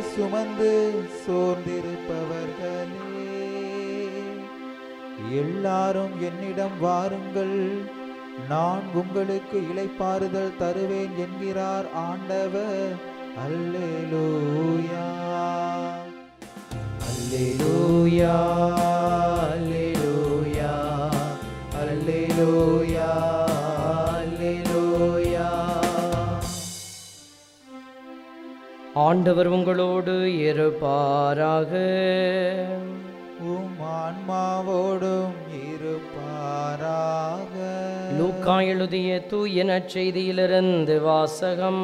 சுமந்து சோர்ந்திருப்பவர்களே எல்லாரும் என்னிடம் வாருங்கள் நான் உங்களுக்கு இளைப்பாறுதல் தருவேன் என்கிறார் ஆண்டவர் அல்லேலூயா அல்லேலூயா அல்லேலூயா அல்லேலூயா அல்லேலூயா ஆண்டவர் உங்களோடு இருப்பாராக உம் ஆன்மாவோடும் இருப்பாராக லூக்கா எழுதிய தூய நற்செய்தியிலிருந்து வாசகம்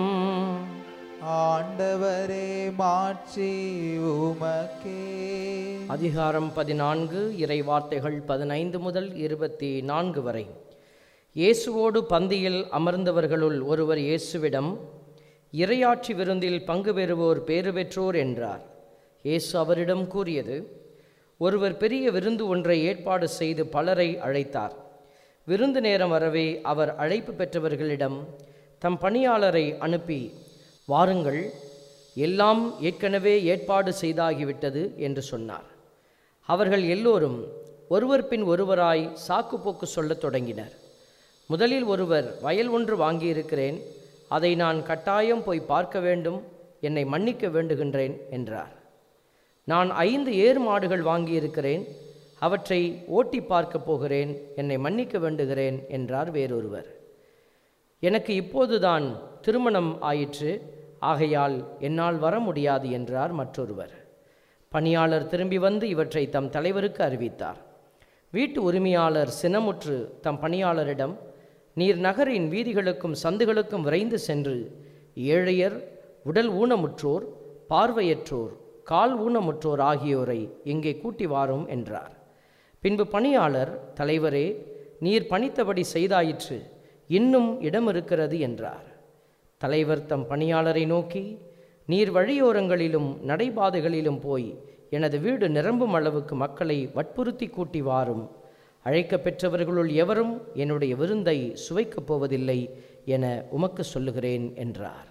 ஆண்டவரே மாட்சி உமக்கே அதிகாரம் பதினான்கு இறை வார்த்தைகள் பதினைந்து முதல் இருபத்தி நான்கு வரை இயேசுவோடு பந்தியில் அமர்ந்தவர்களுள் ஒருவர் இயேசுவிடம் இறையாட்சி விருந்தில் பங்கு பெறுவோர் பேறு பெற்றோர் என்றார் இயேசு அவரிடம் கூறியது ஒருவர் பெரிய விருந்து ஒன்றை ஏற்பாடு செய்து பலரை அழைத்தார் விருந்து நேரம் வரவே அவர் அழைப்பு பெற்றவர்களிடம் தம் பணியாளரை அனுப்பி வாருங்கள் எல்லாம் ஏற்கனவே ஏற்பாடு செய்தாகிவிட்டது என்று சொன்னார் அவர்கள் எல்லோரும் ஒருவர் பின் ஒருவராய் சாக்குப்போக்கு சொல்லத் தொடங்கினர் முதலில் ஒருவர் வயல் ஒன்று வாங்கியிருக்கிறேன் அதை நான் கட்டாயம் போய் பார்க்க வேண்டும் என்னை மன்னிக்க வேண்டுகின்றேன் என்றார் நான் ஐந்து ஏர் மாடுகள் வாங்கியிருக்கிறேன் அவற்றை ஓட்டி பார்க்கப் போகிறேன் என்னை மன்னிக்க வேண்டுகிறேன் என்றார் வேறொருவர் எனக்கு இப்போதுதான் திருமணம் ஆயிற்று ஆகையால் என்னால் வர முடியாது என்றார் மற்றொருவர் பணியாளர் திரும்பி வந்து இவற்றை தம் தலைவருக்கு அறிவித்தார் வீட்டு உரிமையாளர் சினமுற்று தம் பணியாளரிடம் நீர் நகரின் வீதிகளுக்கும் சந்துகளுக்கும் விரைந்து சென்று ஏழையர் உடல் ஊனமுற்றோர் பார்வையற்றோர் கால் ஊனமுற்றோர் ஆகியோரை இங்கே கூட்டி வாரும் என்றார் பின்பு பணியாளர் தலைவரே நீர் பணித்தபடி செய்தாயிற்று இன்னும் இடம் இருக்கிறது என்றார் தலைவர் தம் பணியாளரை நோக்கி நீர் வழியோரங்களிலும் நடைபாதைகளிலும் போய் எனது வீடு நிரம்பும் அளவுக்கு மக்களை வற்புறுத்தி கூட்டி வாரும் அழைக்கப் பெற்றவர்களுள் எவரும் என்னுடைய விருந்தை சுவைக்கப் போவதில்லை என உமக்கு சொல்லுகிறேன் என்றார்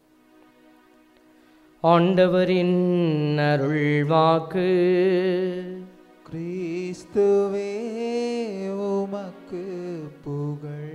ஆண்டவரின் அருள்வாக்கு கிறிஸ்துவே உமக்கு புகழ்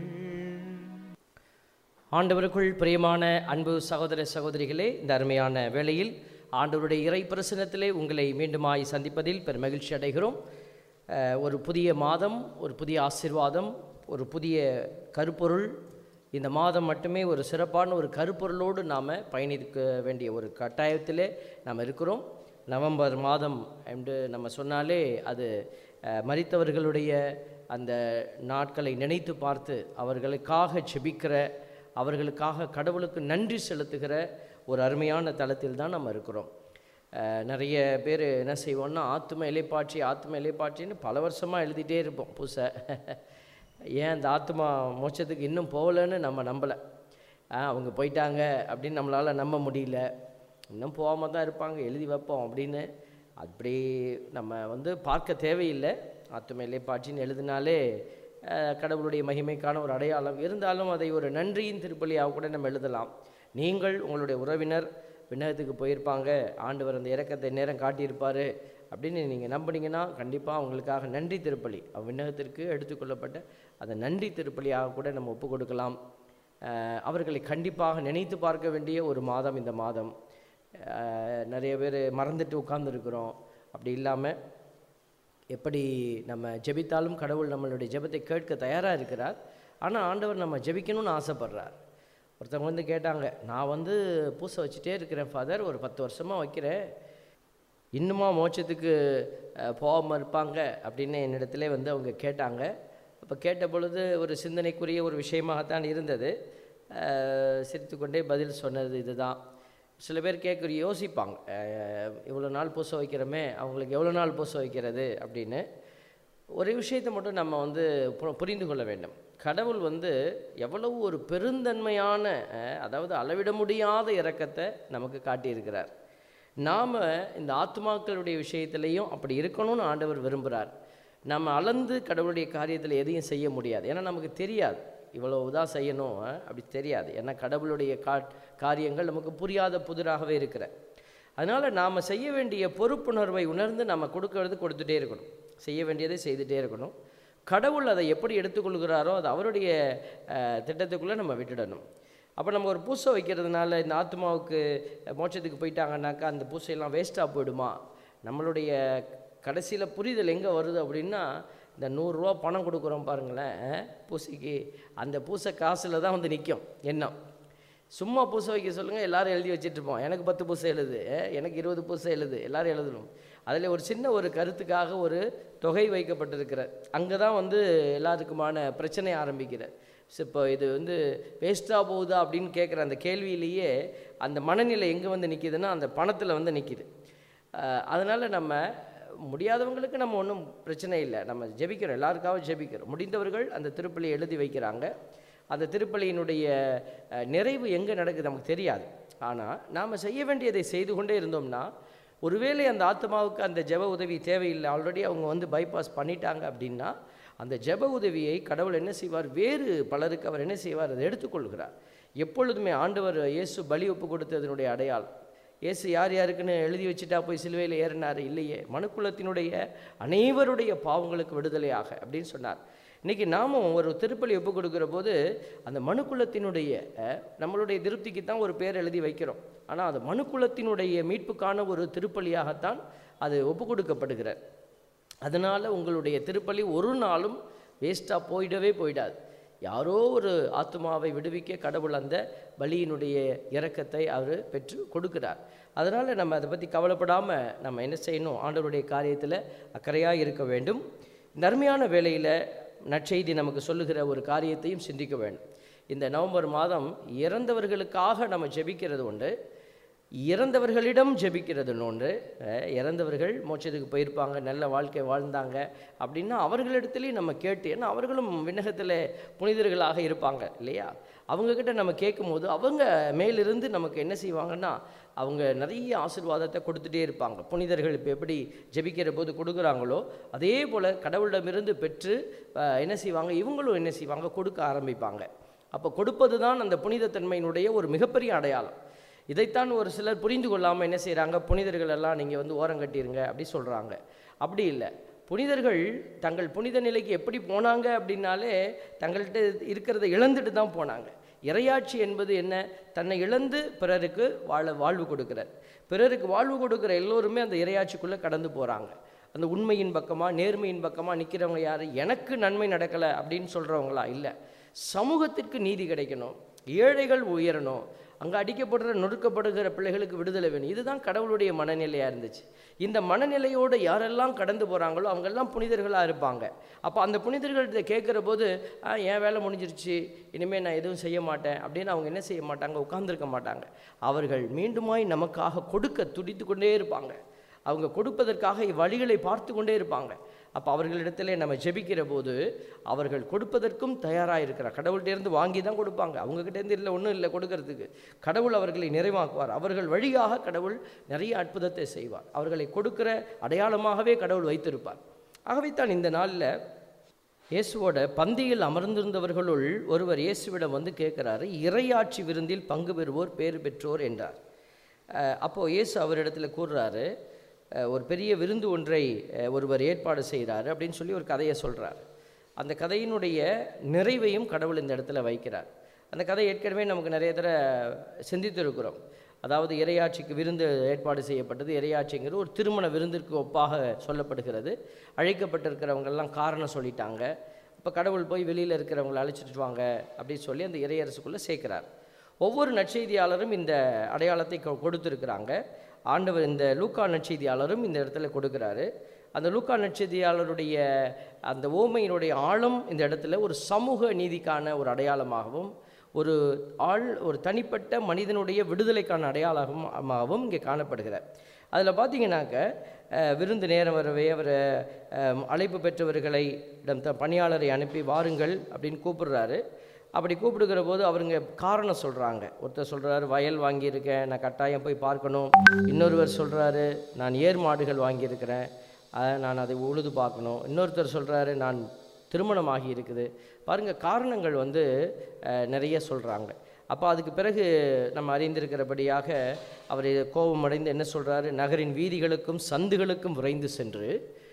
ஆண்டவருக்குள் பிரியமான அன்பு சகோதர சகோதரிகளே இந்த அருமையான வேளையில் ஆண்டவருடைய இறை பிரசனத்திலே உங்களை மீண்டுமாய் சந்திப்பதில் பெரும் மகிழ்ச்சி அடைகிறோம் அஹ், ஒரு புதிய மாதம் ஒரு புதிய ஆசீர்வாதம் ஒரு புதிய கருப்பொருள் இந்த மாதம் மட்டுமே ஒரு சிறப்பான ஒரு கருப்பொருளோடு நாம் பயணிக்க வேண்டிய ஒரு கட்டாயத்திலே நாம் இருக்கிறோம் நவம்பர் மாதம் என்று நம்ம சொன்னாலே அது அஹ், மரித்தவர்களுடைய அந்த நாட்களை நினைத்து பார்த்து அவர்களுக்காக செபிக்கிற அவர்களுக்காக கடவுளுக்கு நன்றி செலுத்துகிற ஒரு அருமையான தளத்தில் தான் நம்ம இருக்கிறோம் அஹ், நிறைய பேர் என்ன செய்வோம்னா ஆத்தும இலைப்பாட்சி ஆத்தும இலைப்பாட்சின்னு பல வருஷமாக எழுதிட்டே இருப்போம் புதுசை ஏன் அந்த ஆத்மா மோட்சத்துக்கு இன்னும் போகலன்னு நம்ம நம்பலை அவங்க போயிட்டாங்க அப்படின்னு நம்மளால் நம்ப முடியல இன்னும் போகாம தான் இருப்பாங்க எழுதி வைப்போம் அப்படின்னு அப்படி நம்ம வந்து பார்க்க தேவையில்லை ஆத்தும இலைப்பாட்சின்னு எழுதினாலே அஹ், கடவுளுடைய மகிமைக்கான ஒரு அடையாளம் இருந்தாலும் அதை ஒரு நன்றியின் திருப்பலியாக கூட நம்ம எழுதலாம் நீங்கள் உங்களுடைய உறவினர் விண்ணகத்துக்கு போயிருப்பாங்க ஆண்டவர் அந்த இறக்கத்தை நேரம் காட்டியிருப்பார் அப்படின்னு நீங்கள் நம்புனீங்கன்னா கண்டிப்பாக அவங்களுக்காக நன்றி திருப்பலி அவ் விண்ணகத்திற்கு எடுத்துக்கொள்ளப்பட்ட அந்த நன்றி திருப்பலியாக கூட நம்ம ஒப்பு கொடுக்கலாம் அஹ், அவர்களை கண்டிப்பாக நினைத்து பார்க்க வேண்டிய ஒரு மாதம் இந்த மாதம் அஹ், நிறைய பேர் மறந்துட்டு உட்கார்ந்துருக்குறோம் அப்படி இல்லாமல் எப்படி நம்ம ஜெபித்தாலும் கடவுள் நம்மளுடைய ஜெபத்தை கேட்க தயாராக இருக்கிறார் ஆனால் ஆண்டவர் நம்ம ஜெபிக்கணும்னு ஆசைப்படுறார் ஒருத்தவங்க வந்து கேட்டாங்க நான் வந்து பூசை வச்சுட்டே இருக்கிறேன் ஃபாதர் ஒரு பத்து வருஷமாக வைக்கிறேன் இன்னுமா மோட்சத்துக்கு அஹ், போகாம இருப்பாங்க அப்படின்னு என்னிடத்துல வந்து அவங்க கேட்டாங்க அப்போ கேட்ட பொழுது ஒரு சிந்தனைக்குரிய ஒரு விஷயமாகத்தான் இருந்தது அஹ், சிரித்துக்கொண்டே பதில் சொன்னது இதுதான் சில பேர் கேட்குற யோசிப்பாங்க அஹ், இவ்வளோ நாள் பூசை வைக்கிறோமே அவங்களுக்கு எவ்வளோ நாள் பூசை வைக்கிறது அப்படின்னு ஒரு விஷயத்தை மட்டும் நம்ம வந்து பு- புரிந்து கொள்ள வேண்டும் கடவுள் வந்து எவ்வளவு ஒரு பெருந்தன்மையான அஹ், அதாவது அளவிட முடியாத இரக்கத்தை நமக்கு காட்டியிருக்கிறார் நாம் இந்த ஆத்மாக்களுடைய விஷயத்திலையும் அப்படி இருக்கணும்னு ஆண்டவர் விரும்புகிறார் நம்ம அளந்து கடவுளுடைய காரியத்தில் எதையும் செய்ய முடியாது ஏன்னா நமக்கு தெரியாது இவ்வளவு தான் செய்யணும் அஹ், அப்படி தெரியாது ஏன்னா கடவுளுடைய கா காரியங்கள் நமக்கு புரியாத புதிராகவே இருக்கிற அதனால் நாம் செய்ய வேண்டிய பொறுப்புணர்வை உணர்ந்து நம்ம கொடுக்கறது கொடுத்துட்டே இருக்கணும் செய்ய வேண்டியதை செய்துட்டே இருக்கணும் கடவுள் அதை எப்படி எடுத்துக்கொள்கிறாரோ அது அவருடைய அஹ், திட்டத்துக்குள்ளே நம்ம விட்டுடணும் அப்போ நம்ம ஒரு பூசை வைக்கிறதுனால இந்த ஆத்மாவுக்கு மோட்சத்துக்கு போயிட்டாங்கன்னாக்கா அந்த பூசையெல்லாம் வேஸ்ட்டாக போயிடுமா நம்மளுடைய கடைசியில் புரிதல் எங்கே வருது அப்படின்னா இந்த நூறுரூவா பணம் கொடுக்குறோம் பாருங்களேன் அஹ், பூசைக்கு அந்த பூசை காசில் தான் வந்து நிற்கும் எண்ணம் சும்மா பூசை வைக்க சொல்லுங்கள் எல்லாரும் எழுதி வச்சுட்டு இருப்போம் எனக்கு பத்து பூசை எழுது அஹ், எனக்கு இருபது பூசை எழுது எல்லாரும் எழுதணும் அதில் ஒரு சின்ன ஒரு கருத்துக்காக ஒரு தொகை வைக்கப்பட்டிருக்கிறார் அங்கே தான் வந்து எல்லாருக்குமான பிரச்சனை ஆரம்பிக்கிறார் இப்போ இது வந்து வேஸ்ட்டாக போகுதா அப்படின்னு கேட்குற அந்த கேள்வியிலேயே அந்த மனநிலை எங்கே வந்து நிற்கிதுன்னா அந்த பணத்தில் வந்து நிற்கிது அதனால் நம்ம முடியாதவங்களுக்கு நம்ம ஒன்றும் பிரச்சனை இல்லை நம்ம ஜெபிக்கிறோம் எல்லாருக்காகவும் ஜெபிக்கிறோம் முடிந்தவர்கள் அந்த திருப்பலி எழுதி வைக்கிறாங்க அந்த திருப்பலியினுடைய அஹ், நிறைவு எங்கே நடக்குது நமக்கு தெரியாது ஆனால் நாம் செய்ய வேண்டியதை செய்து கொண்டே இருந்தோம்னா ஒருவேளை அந்த ஆத்மாவுக்கு அந்த ஜெப உதவி தேவையில்லை ஆல்ரெடி அவங்க வந்து பைபாஸ் பண்ணிட்டாங்க அப்படின்னா அந்த ஜெப உதவியை கடவுள் என்ன செய்வார் வேறு பலருக்கு அவர் என்ன செய்வார் அதை எடுத்துக்கொள்கிறார் எப்பொழுதுமே ஆண்டவர் இயேசு பலி ஒப்பு கொடுத்ததனுடைய அடையாளம் இயேசு யார் யாருக்குன்னு எழுதி வச்சுட்டா போய் சிலுவையில் ஏறினார் இல்லையே மனுக்குலத்தினுடைய அனைவருடைய பாவங்களுக்கு விடுதலையாக அப்படின்னு சொன்னார் இன்றைக்கி நாமும் ஒரு திருப்பலி ஒப்பு கொடுக்குற போது அந்த மனுக்குலத்தினுடைய அஹ், நம்மளுடைய திருப்திக்கு தான் ஒரு பேர் எழுதி வைக்கிறோம் ஆனால் அது மனுக்குலத்தினுடைய மீட்புக்கான ஒரு திருப்பலியாகத்தான் அது ஒப்பு கொடுக்கப்படுகிறார் அதனால் உங்களுடைய திருப்பலி ஒரு நாளும் வேஸ்ட்டாக போயிடவே போயிடாது யாரோ ஒரு ஆத்மாவை விடுவிக்க கடவுள் அந்த பலியினுடைய இரக்கத்தை அவர் பெற்று கொடுக்கிறார் அதனால் நம்ம அதை பற்றி கவலைப்படாமல் நம்ம என்ன செய்யணும் ஆண்டவருடைய காரியத்தில் அக்கறையாக இருக்க வேண்டும் இந்த அருமையான வேளையில் நற்செய்தி நமக்கு சொல்லுகிற ஒரு காரியத்தையும் சிந்திக்க வேண்டும் இந்த நவம்பர் மாதம் இறந்தவர்களுக்காக நம்ம ஜெபிக்கிறது உண்டு இறந்தவர்களிடம் ஜெபிக்கிறது ஒன்று அஹ், இறந்தவர்கள் மோட்சத்துக்கு போயிருப்பாங்க நல்ல வாழ்க்கை வாழ்ந்தாங்க அப்படின்னா அவர்களிடத்துலையும் நம்ம கேட்டு ஏன்னா அவர்களும் விண்ணகத்தில் புனிதர்களாக இருப்பாங்க இல்லையா அவங்கக்கிட்ட நம்ம கேட்கும்போது அவங்க மேலிருந்து நமக்கு என்ன செய்வாங்கன்னா அவங்க நிறைய ஆசீர்வாதத்தை கொடுத்துட்டே இருப்பாங்க புனிதர்கள் இப்போ எப்படி ஜெபிக்கிற போது கொடுக்குறாங்களோ அதே போல் கடவுளிடமிருந்து பெற்று அஹ், என்ன செய்வாங்க இவங்களும் என்ன செய்வாங்க கொடுக்க ஆரம்பிப்பாங்க அப்போ கொடுப்பது தான் அந்த புனிதத்தன்மையினுடைய ஒரு மிகப்பெரிய அடையாளம் இதைத்தான் ஒரு சிலர் புரிந்து கொள்ளாமல் என்ன செய்கிறாங்க புனிதர்கள் எல்லாம் நீங்கள் வந்து ஓரம் கட்டிருங்க அப்படி சொல்கிறாங்க அப்படி இல்லை புனிதர்கள் தங்கள் புனித நிலைக்கு எப்படி போனாங்க அப்படின்னாலே தங்கள்கிட்ட இருக்கிறத இழந்துட்டு தான் போனாங்க இறையாட்சி என்பது என்ன தன்னை இழந்து பிறருக்கு வாழ வாழ்வு கொடுக்கிறார் பிறருக்கு வாழ்வு கொடுக்குற எல்லோருமே அந்த இறையாட்சிக்குள்ளே கடந்து போகிறாங்க அந்த உண்மையின் பக்கமாக நேர்மையின் பக்கமாக நிற்கிறவங்க யார் எனக்கு நன்மை நடக்கலை அப்படின்னு சொல்கிறவங்களா இல்லை சமூகத்திற்கு நீதி கிடைக்கணும் ஏழைகள் உயரணும் அங்கே அடிக்கப்படுற நொறுக்கப்படுகிற பிள்ளைகளுக்கு விடுதலை வேணும் இதுதான் கடவுளுடைய மனநிலையாக இருந்துச்சு இந்த மனநிலையோடு யாரெல்லாம் கடந்து போகிறாங்களோ அவங்கெல்லாம் புனிதர்களாக இருப்பாங்க அப்போ அந்த புனிதர்கள்ட்ட கேட்குற போது "ஆ, என் வேலை முடிஞ்சிருச்சு இனிமேல் நான் எதுவும் செய்ய மாட்டேன் அப்படின்னு அவங்க என்ன செய்ய மாட்டாங்க உட்கார்ந்திருக்க மாட்டாங்க அவர்கள் மீண்டுமாய் நமக்காக கொடுக்க துடித்து கொண்டே இருப்பாங்க அவங்க கொடுப்பதற்காக வழிகளை பார்த்து கொண்டே இருப்பாங்க அப்போ அவர்களிடத்துல நம்ம ஜெபிக்கிற போது அவர்கள் கொடுப்பதற்கும் தயாராக இருக்கிறார் கடவுள்கிட்டேருந்து வாங்கி தான் கொடுப்பாங்க அவங்ககிட்டேருந்து இல்லை ஒன்றும் இல்லை கொடுக்கறதுக்கு கடவுள் அவர்களை நிறைவாக்குவார் அவர்கள் வழியாக கடவுள் நிறைய அற்புதத்தை செய்வார் அவர்களை கொடுக்கிற அடையாளமாகவே கடவுள் வைத்திருப்பார் ஆகவே தான் இந்த நாளில் இயேசுவோட பந்தியில் அமர்ந்திருந்தவர்களுள் ஒருவர் இயேசுவிடம் வந்து கேட்குறாரு இறையாட்சி விருந்தில் பங்கு பெறுவோர் பேறு பெற்றோர் என்றார் அஹ் அப்போ இயேசு அவரிடத்துல கூறுறாரு அஹ் ஒரு பெரிய விருந்து ஒன்றை அஹ் ஒருவர் ஏற்பாடு செய்கிறாரு அப்படின்னு சொல்லி ஒரு கதையை சொல்றார் அந்த கதையினுடைய நிறைவையும் கடவுள் இந்த இடத்துல வைக்கிறார் அந்த கதை ஏற்கனவே நமக்கு நிறைய தடவை சிந்தித்திருக்கிறோம் அதாவது இறையாட்சிக்கு விருந்து ஏற்பாடு செய்யப்பட்டது இறையாட்சிங்கிறது ஒரு திருமண விருந்திற்கு ஒப்பாக சொல்லப்படுகிறது அழைக்கப்பட்டிருக்கிறவங்கெல்லாம் காரணம் சொல்லிட்டாங்க இப்போ கடவுள் போய் வெளியில் இருக்கிறவங்களை அழைச்சிட்டு வாங்க அப்படின்னு சொல்லி அந்த இறையரசுக்குள்ளே சேர்க்கிறார் ஒவ்வொரு நற்செய்தியாளரும் இந்த அடையாளத்தை கொ- கொடுத்திருக்கிறாங்க ஆண்டவர் இந்த லூக்கா நற்செய்தியாளரும் இந்த இடத்துல கொடுக்குறாரு அந்த லூக்கா நற்செய்தியாளருடைய அந்த ஓமையினுடைய ஆழம் இந்த இடத்துல ஒரு சமூக நீதிக்கான ஒரு அடையாளமாகவும் ஒரு ஆள் ஒரு தனிப்பட்ட மனிதனுடைய விடுதலைக்கான அடையாளமாகவும் இங்கே காணப்படுகிறார் அதில் பார்த்தீங்கன்னாக்க அஹ், விருந்து நேரம் வரவே அவர் அஹ், அழைப்பு பெற்றவர்களை இடம் த- பணியாளரை அனுப்பி வாருங்கள் அப்படின்னு கூப்பிடுறாரு அப்படி கூப்பிடுகிற போது அவருங்க காரணம் சொல்கிறாங்க ஒருத்தர் சொல்கிறாரு வயல் வாங்கியிருக்கேன் நான் கட்டாயம் போய் பார்க்கணும் இன்னொருவர் சொல்கிறாரு நான் ஏர் மாடுகள் வாங்கியிருக்கிறேன் அஹ், நான் அதை உழுது பார்க்கணும் இன்னொருத்தர் சொல்கிறாரு நான் திருமணமாகி இருக்குது பாருங்கள் காரணங்கள் வந்து அஹ், நிறைய சொல்கிறாங்க அப்போ அதுக்கு பிறகு நம்ம அறிந்திருக்கிறபடியாக அவர் கோபமடைந்து என்ன சொல்றாரு நகரின் வீதிகளுக்கும் சந்துகளுக்கும் விரைந்து சென்று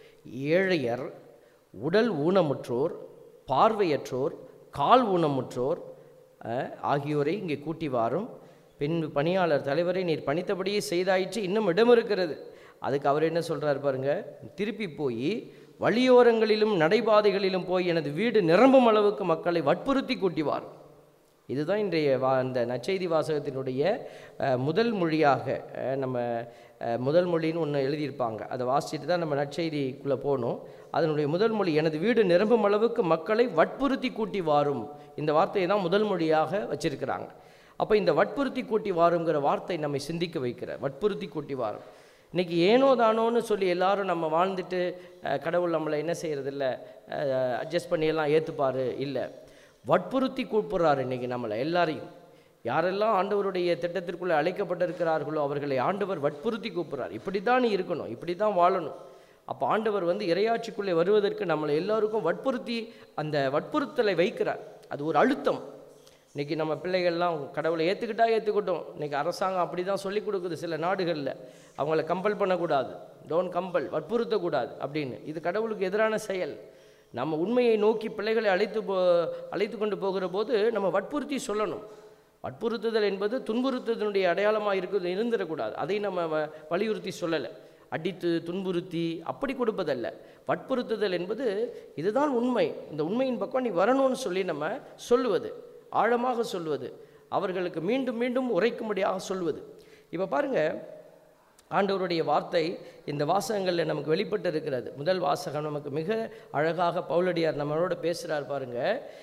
ஏழையர் உடல் ஊனமுற்றோர் பார்வையற்றோர் கால் ஊனமுற்றோர் அஹ், ஆகியோரை இங்கே கூட்டி வாரும் பெண் பணியாளர் தலைவரை நீர் பணித்தபடியே செய்தாயிற்று இன்னும் இடம் இருக்கிறது அதுக்கு அவர் என்ன சொல்றாரு பாருங்க திருப்பி போய் வழியோரங்களிலும் நடைபாதைகளிலும் போய் எனது வீடு நிரம்பும் அளவுக்கு மக்களை வற்புறுத்தி கூட்டி வாரும் இதுதான் இன்றைய வா அந்த நற்செய்தி வாசகத்தினுடைய அஹ், முதல் மொழியாக அஹ், நம்ம அஹ், முதல் மொழின்னு ஒன்று எழுதியிருப்பாங்க அதை வாசிச்சுட்டு தான் நம்ம நற்செய்திக்குள்ளே போகணும் அதனுடைய முதல் மொழி எனது வீடு நிரம்பும் அளவுக்கு மக்களை வற்புறுத்தி கூட்டி வாரும் இந்த வார்த்தையை தான் முதல் மொழியாக வச்சிருக்கிறாங்க அப்போ இந்த வற்புறுத்தி கூட்டி வாருங்கிற வார்த்தை நம்மை சிந்திக்க வைக்கிற வற்புறுத்தி கூட்டி வாரும் இன்னைக்கு ஏனோ தானோன்னு சொல்லி எல்லாரும் நம்ம வாழ்ந்துட்டு அஹ், கடவுள் நம்மளை என்ன செய்யறதில்ல அட்ஜஸ்ட் பண்ணியெல்லாம் ஏற்றுப்பாரு இல்லை வற்புறுத்தி கூப்பிடுறாரு இன்னைக்கு நம்மளை எல்லாரையும் யாரெல்லாம் ஆண்டவருடைய திட்டத்திற்குள்ளே அழைக்கப்பட்டிருக்கிறார்களோ அவர்களை ஆண்டவர் வற்புறுத்தி கூப்பிடுறார் இப்படி தான் நீ இருக்கணும் இப்படி தான் வாழணும் அப்போ ஆண்டவர் வந்து இறையாட்சிக்குள்ளே வருவதற்கு நம்மளை எல்லாருக்கும் வற்புறுத்தி அந்த வற்புறுத்தலை வைக்கிறார் அது ஒரு அழுத்தம் இன்னைக்கு நம்ம பிள்ளைகள்லாம் கடவுளை ஏற்றுக்கிட்டா ஏற்றுக்கிட்டோம் இன்னைக்கு அரசாங்கம் அப்படி தான் சொல்லி கொடுக்குது சில நாடுகளில் அவங்கள கம்பல் பண்ணக்கூடாது டோன்ட் கம்பல் வற்புறுத்தக்கூடாது அப்படின்னு இது கடவுளுக்கு எதிரான செயல் நம்ம உண்மையை நோக்கி பிள்ளைகளை அழைத்து போ அழைத்து கொண்டு போகிற போது நம்ம வற்புறுத்தி சொல்லணும் வற்புறுத்துதல் என்பது துன்புறுத்துதலுடைய அடையாளமாக இருக்குது இருந்துடக்கூடாது அதை நம்ம வ- வலியுறுத்தி சொல்லலை அடித்து துன்புறுத்தி அப்படி கொடுப்பதல்ல வற்புறுத்துதல் என்பது இதுதான் உண்மை இந்த உண்மையின் பக்கம் நீ வரணும்னு சொல்லி நம்ம சொல்லுவது ஆழமாக சொல்லுவது அவர்களுக்கு மீண்டும் மீண்டும் உரைக்கும்படியாக சொல்வது இப்போ பாருங்க ஆண்டவருடைய வார்த்தை இந்த வாசகங்களில் நமக்கு வெளிப்பட்டு இருக்கிறது முதல் வாசகம் நமக்கு மிக அழகாக பவுலடியார் நம்மளோட பேசுகிறார் பாருங்க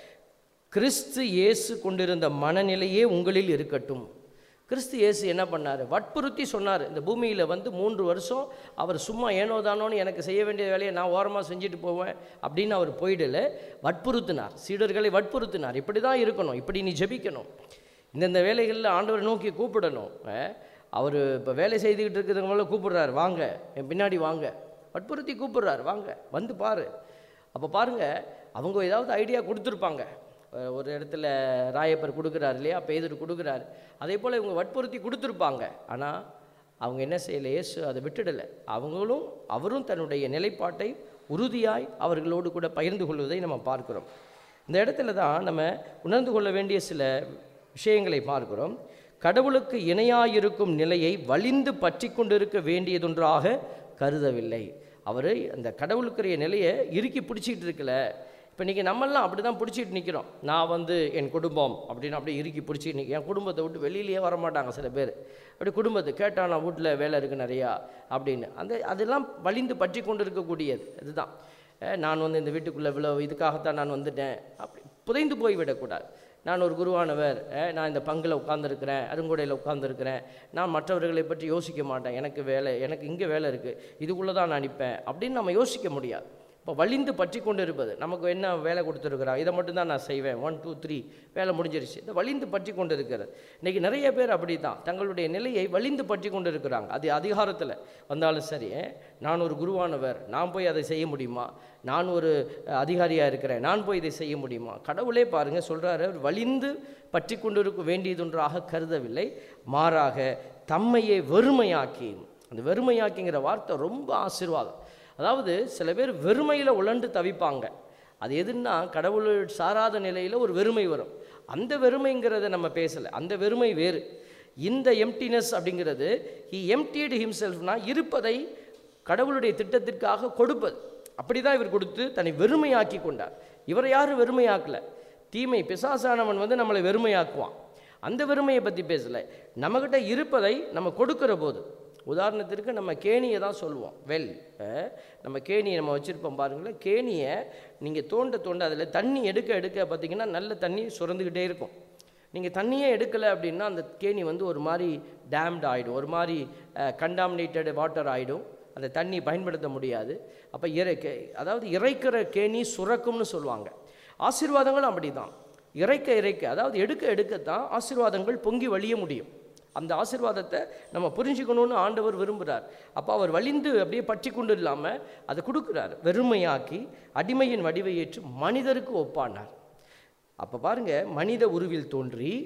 கிறிஸ்து இயேசு கொண்டிருந்த மனநிலையே உங்களில் இருக்கட்டும் கிறிஸ்து இயேசு என்ன பண்ணார் வற்புறுத்தி சொன்னார் இந்த பூமியில் வந்து மூன்று வருஷம் அவர் சும்மா ஏனோ தானோன்னு எனக்கு செய்ய வேண்டிய வேலையை நான் ஓரமாக செஞ்சுட்டு போவேன் அப்படின்னு அவர் போயிடல வற்புறுத்தினார் சீடர்களை வற்புறுத்தினார் இப்படி தான் இருக்கணும் இப்படி நீ ஜெபிக்கணும் இந்தந்த வேலைகளில் ஆண்டவரை நோக்கி கூப்பிடணும் அவர் இப்போ வேலை செய்துக்கிட்டு இருக்கிறவங்கள கூப்பிடுறாரு வாங்க என் பின்னாடி வாங்க வற்புறுத்தி கூப்பிடுறாரு வாங்க வந்து பாரு அப்போ பாருங்க அவங்க ஏதாவது ஐடியா கொடுத்துருப்பாங்க அஹ் ஒரு இடத்துல ராயப்பர் கொடுக்குறாரு இல்லையா பேதர் கொடுக்குறாரு அதே போல் இவங்க வற்புறுத்தி கொடுத்துருப்பாங்க ஆனால் அவங்க என்ன செய்யலை இயேசு அதை விட்டுடலை அவங்களும் அவரும் தன்னுடைய நிலைப்பாட்டை உறுதியாய் அவர்களோடு கூட பகிர்ந்து கொள்வதை நம்ம பார்க்கிறோம் இந்த இடத்துல தான் நம்ம உணர்ந்து கொள்ள வேண்டிய சில விஷயங்களை பார்க்கிறோம் கடவுளுக்கு இணையாயிருக்கும் நிலையை வலிந்து பற்றி கொண்டிருக்க வேண்டியதொன்றாக கருதவில்லை அவர் அந்த கடவுளுக்குரிய நிலையை இறுக்கி பிடிச்சிட்டு இருக்கல இப்போ இன்றைக்கி நம்மெல்லாம் அப்படி தான் பிடிச்சிட்டு நிற்கிறோம் நான் வந்து என் குடும்பம் அப்படின்னு அப்படியே இறுக்கி பிடிச்சிட்டு நிற்க என் குடும்பத்தை விட்டு வெளியிலேயே வர மாட்டாங்க சில பேர் அப்படி குடும்பத்தை கேட்டால் நான் வீட்டில் வேலை இருக்குது நிறையா அப்படின்னு அந்த அதெல்லாம் வலிந்து பற்றி கொண்டு இருக்கக்கூடியது இதுதான் அஹ் நான் வந்து இந்த வீட்டுக்குள்ளே இவ்வளோ இதுக்காகத்தான் நான் வந்துட்டேன் அப்படி புதைந்து போய் விடக்கூடாது நான் ஒரு குருவானவர் அஹ் நான் இந்த பங்கில் உட்காந்துருக்கிறேன் அருங்குடையில் உட்காந்துருக்கிறேன் நான் மற்றவர்களை பற்றி யோசிக்க மாட்டேன் எனக்கு வேலை எனக்கு இங்கே வேலை இருக்குது இதுக்குள்ளே தான் நான் நிற்பேன் அப்படின்னு நம்ம யோசிக்க முடியாது இப்போ வலிந்து பற்றி கொண்டு இருப்பது நமக்கு என்ன வேலை கொடுத்துருக்குறா இதை மட்டும்தான் நான் செய்வேன் ஒன் டூ த்ரீ வேலை முடிஞ்சிருச்சு இந்த வலிந்து பற்றி கொண்டு இருக்கிறது இன்றைக்கி நிறைய பேர் அப்படி தான் தங்களுடைய நிலையை வலிந்து பற்றி கொண்டு இருக்கிறாங்க அது அதிகாரத்தில் வந்தாலும் சரி நான் ஒரு குருவானவர் நான் போய் அதை செய்ய முடியுமா நான் ஒரு அதிகாரியாக இருக்கிறேன் நான் போய் இதை செய்ய முடியுமா கடவுளே பாருங்கள் சொல்கிறாரு அவர் வலிந்து பற்றி கொண்டு இருக்க வேண்டியதொன்றாக கருதவில்லை மாறாக தம்மையே வெறுமையாக்கி அந்த வெறுமையாக்கிங்கிற வார்த்தை ரொம்ப ஆசீர்வாதம் அதாவது சில பேர் வெறுமையில் உழண்டு தவிப்பாங்க அது எதுன்னா கடவுள் சாராத நிலையில் ஒரு வெறுமை வரும் அந்த வெறுமைங்கிறத நம்ம பேசலை அந்த வெறுமை வேறு இந்த எம்டினஸ் அப்படிங்கிறது ஹி எம்டிடு ஹிம்செல்ஃப்னா இருப்பதை கடவுளுடைய திட்டத்திற்காக கொடுப்பது அப்படி தான் இவர் கொடுத்து தன்னை வெறுமையாக்கி கொண்டார் இவரை யாரும் வெறுமையாக்கல தீமை பிசாசானவன் வந்து நம்மளை வெறுமையாக்குவான் அந்த வெறுமையை பற்றி பேசலை நம்மக்கிட்ட இருப்பதை நம்ம கொடுக்கிற போது உதாரணத்திற்கு நம்ம கேணியை தான் சொல்லுவோம் வெல் நம்ம கேணியை நம்ம வச்சுருப்போம் பாருங்களேன் கேணியை நீங்கள் தோண்ட தோண்ட அதில் தண்ணி எடுக்க எடுக்க பார்த்தீங்கன்னா நல்ல தண்ணி சுரந்துக்கிட்டே இருக்கும் நீங்கள் தண்ணியே எடுக்கலை அப்படின்னா அந்த கேணி வந்து ஒரு மாதிரி டேம்டு ஆகிடும் ஒரு மாதிரி கண்டாமினேட்டட் வாட்டர் ஆகிடும் அந்த தண்ணி பயன்படுத்த முடியாது அப்போ இறை அதாவது இறைக்கிற கேணி சுரக்கும்னு சொல்லுவாங்க ஆசீர்வாதங்களும் அப்படி தான் இறைக்க இறைக்க அதாவது எடுக்க எடுக்கத்தான் ஆசீர்வாதங்கள் பொங்கி வழிய முடியும் அந்த ஆசீர்வாதத்தை நம்ம புரிஞ்சுக்கணும்னு ஆண்டவர் விரும்புகிறார் அப்போ அவர் வலிந்து அப்படியே பற்றி கொண்டு இல்லாமல் அதை கொடுக்குறார் வெறுமையாக்கி அடிமையின் வடிவை ஏற்று மனிதருக்கு ஒப்பானார் அப்போ பாருங்க மனித உருவில் தோன்றி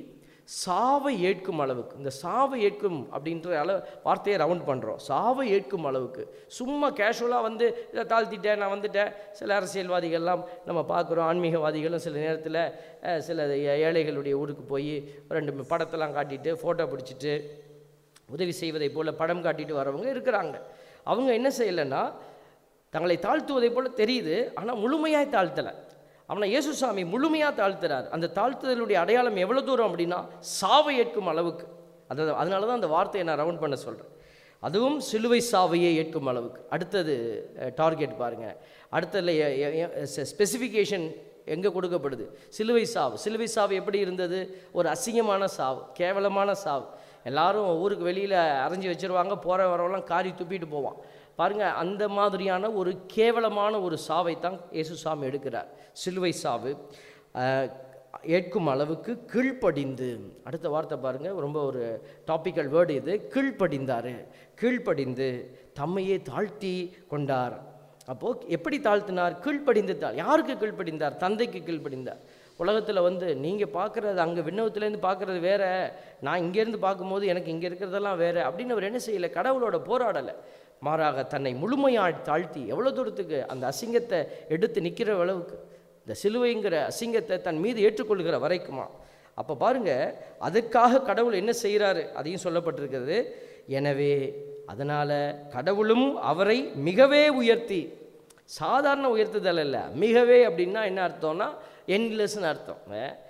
சாவை ஏற்கும் அளவுக்கு இந்த சாவை ஏற்கும் அப்படின்ற அளவு வார்த்தையை ரவுண்ட் பண்ணுறோம் சாவை ஏற்கும் அளவுக்கு சும்மா கேஷுவலாக வந்து இதை தாழ்த்திட்டேன் நான் வந்துட்டேன் சில அரசியல்வாதிகள்லாம் நம்ம பார்க்குறோம் ஆன்மீகவாதிகளும் சில நேரத்தில் அஹ், சில ஏ- ஏழைகளுடைய ஊருக்கு போய் ரெண்டு படத்தெல்லாம் காட்டிட்டு ஃபோட்டோ பிடிச்சிட்டு உதவி செய்வதைப் போல படம் காட்டிட்டு வரவங்க இருக்கிறாங்க அவங்க என்ன செய்யலைன்னா தங்களை தாழ்த்துவதைப் போல தெரியுது ஆனால் முழுமையாய் தாழ்த்தலை அவனை இயேசுசாமி முழுமையாக தாழ்த்துறார் அந்த தாழ்த்துதலுடைய அடையாளம் எவ்வளோ தூரம் அப்படின்னா சாவை ஏற்கும் அளவுக்கு அது அதனால தான் அந்த வார்த்தையை நான் ரவுண்ட் பண்ண சொல்கிறேன் அதுவும் சிலுவை சாவையை ஏற்கும் அளவுக்கு அடுத்தது டார்கெட் பாருங்கள் அடுத்ததுல ஸ்பெசிஃபிகேஷன் எங்கே கொடுக்கப்படுது சிலுவை சாவு சிலுவை சாவு எப்படி இருந்தது ஒரு அசிங்கமான சாவு கேவலமான சாவு எல்லாரும் ஊருக்கு வெளியில் அரைஞ்சி வச்சிருவாங்க போகிற வரவெல்லாம் காரி துப்பிட்டு போவான் பாருங்க அந்த மாதிரியான ஒரு கேவலமான ஒரு சாவை தான் இயேசுசாமி எடுக்கிறார் சிலுவை சாவு அஹ், ஏற்கும் அளவுக்கு கீழ்ப்படிந்து அடுத்த வார்த்தை பாருங்க ரொம்ப ஒரு டாபிக்கல் வேர்டு இது கீழ்ப்படிந்தார் கீழ்ப்படிந்து தம்மையே தாழ்த்தி கொண்டார் அப்போது எப்படி தாழ்த்தினார் கீழ்ப்படிந்து தாழ் யாருக்கு கீழ்ப்படிந்தார் தந்தைக்கு கீழ்ப்படிந்தார் உலகத்தில் வந்து நீங்கள் பார்க்குறது அங்கே விண்ணவத்துலேருந்து பார்க்குறது வேற நான் இங்கேருந்து பார்க்கும்போது எனக்கு இங்கே இருக்கிறதெல்லாம் வேற அப்படின்னு அவர் என்ன செய்யலை கடவுளோட போராடலை மாறாக தன்னை முழுமையாக தாழ்த்தி எவ்வளோ தூரத்துக்கு அந்த அசிங்கத்தை எடுத்து நிற்கிற அளவுக்கு இந்த சிலுவைங்கிற அசிங்கத்தை தன் மீது ஏற்றுக்கொள்கிற வரைக்குமா அப்போ பாருங்க அதற்காக கடவுள் என்ன செய்கிறாரு அதையும் சொல்லப்பட்டிருக்கிறது எனவே அதனால் கடவுளும் அவரை மிகவே உயர்த்தி சாதாரண உயர்த்துதல் இல்லை மிகவே அப்படின்னா என்ன அர்த்தம்னா என்லெஸ்னு அர்த்தம்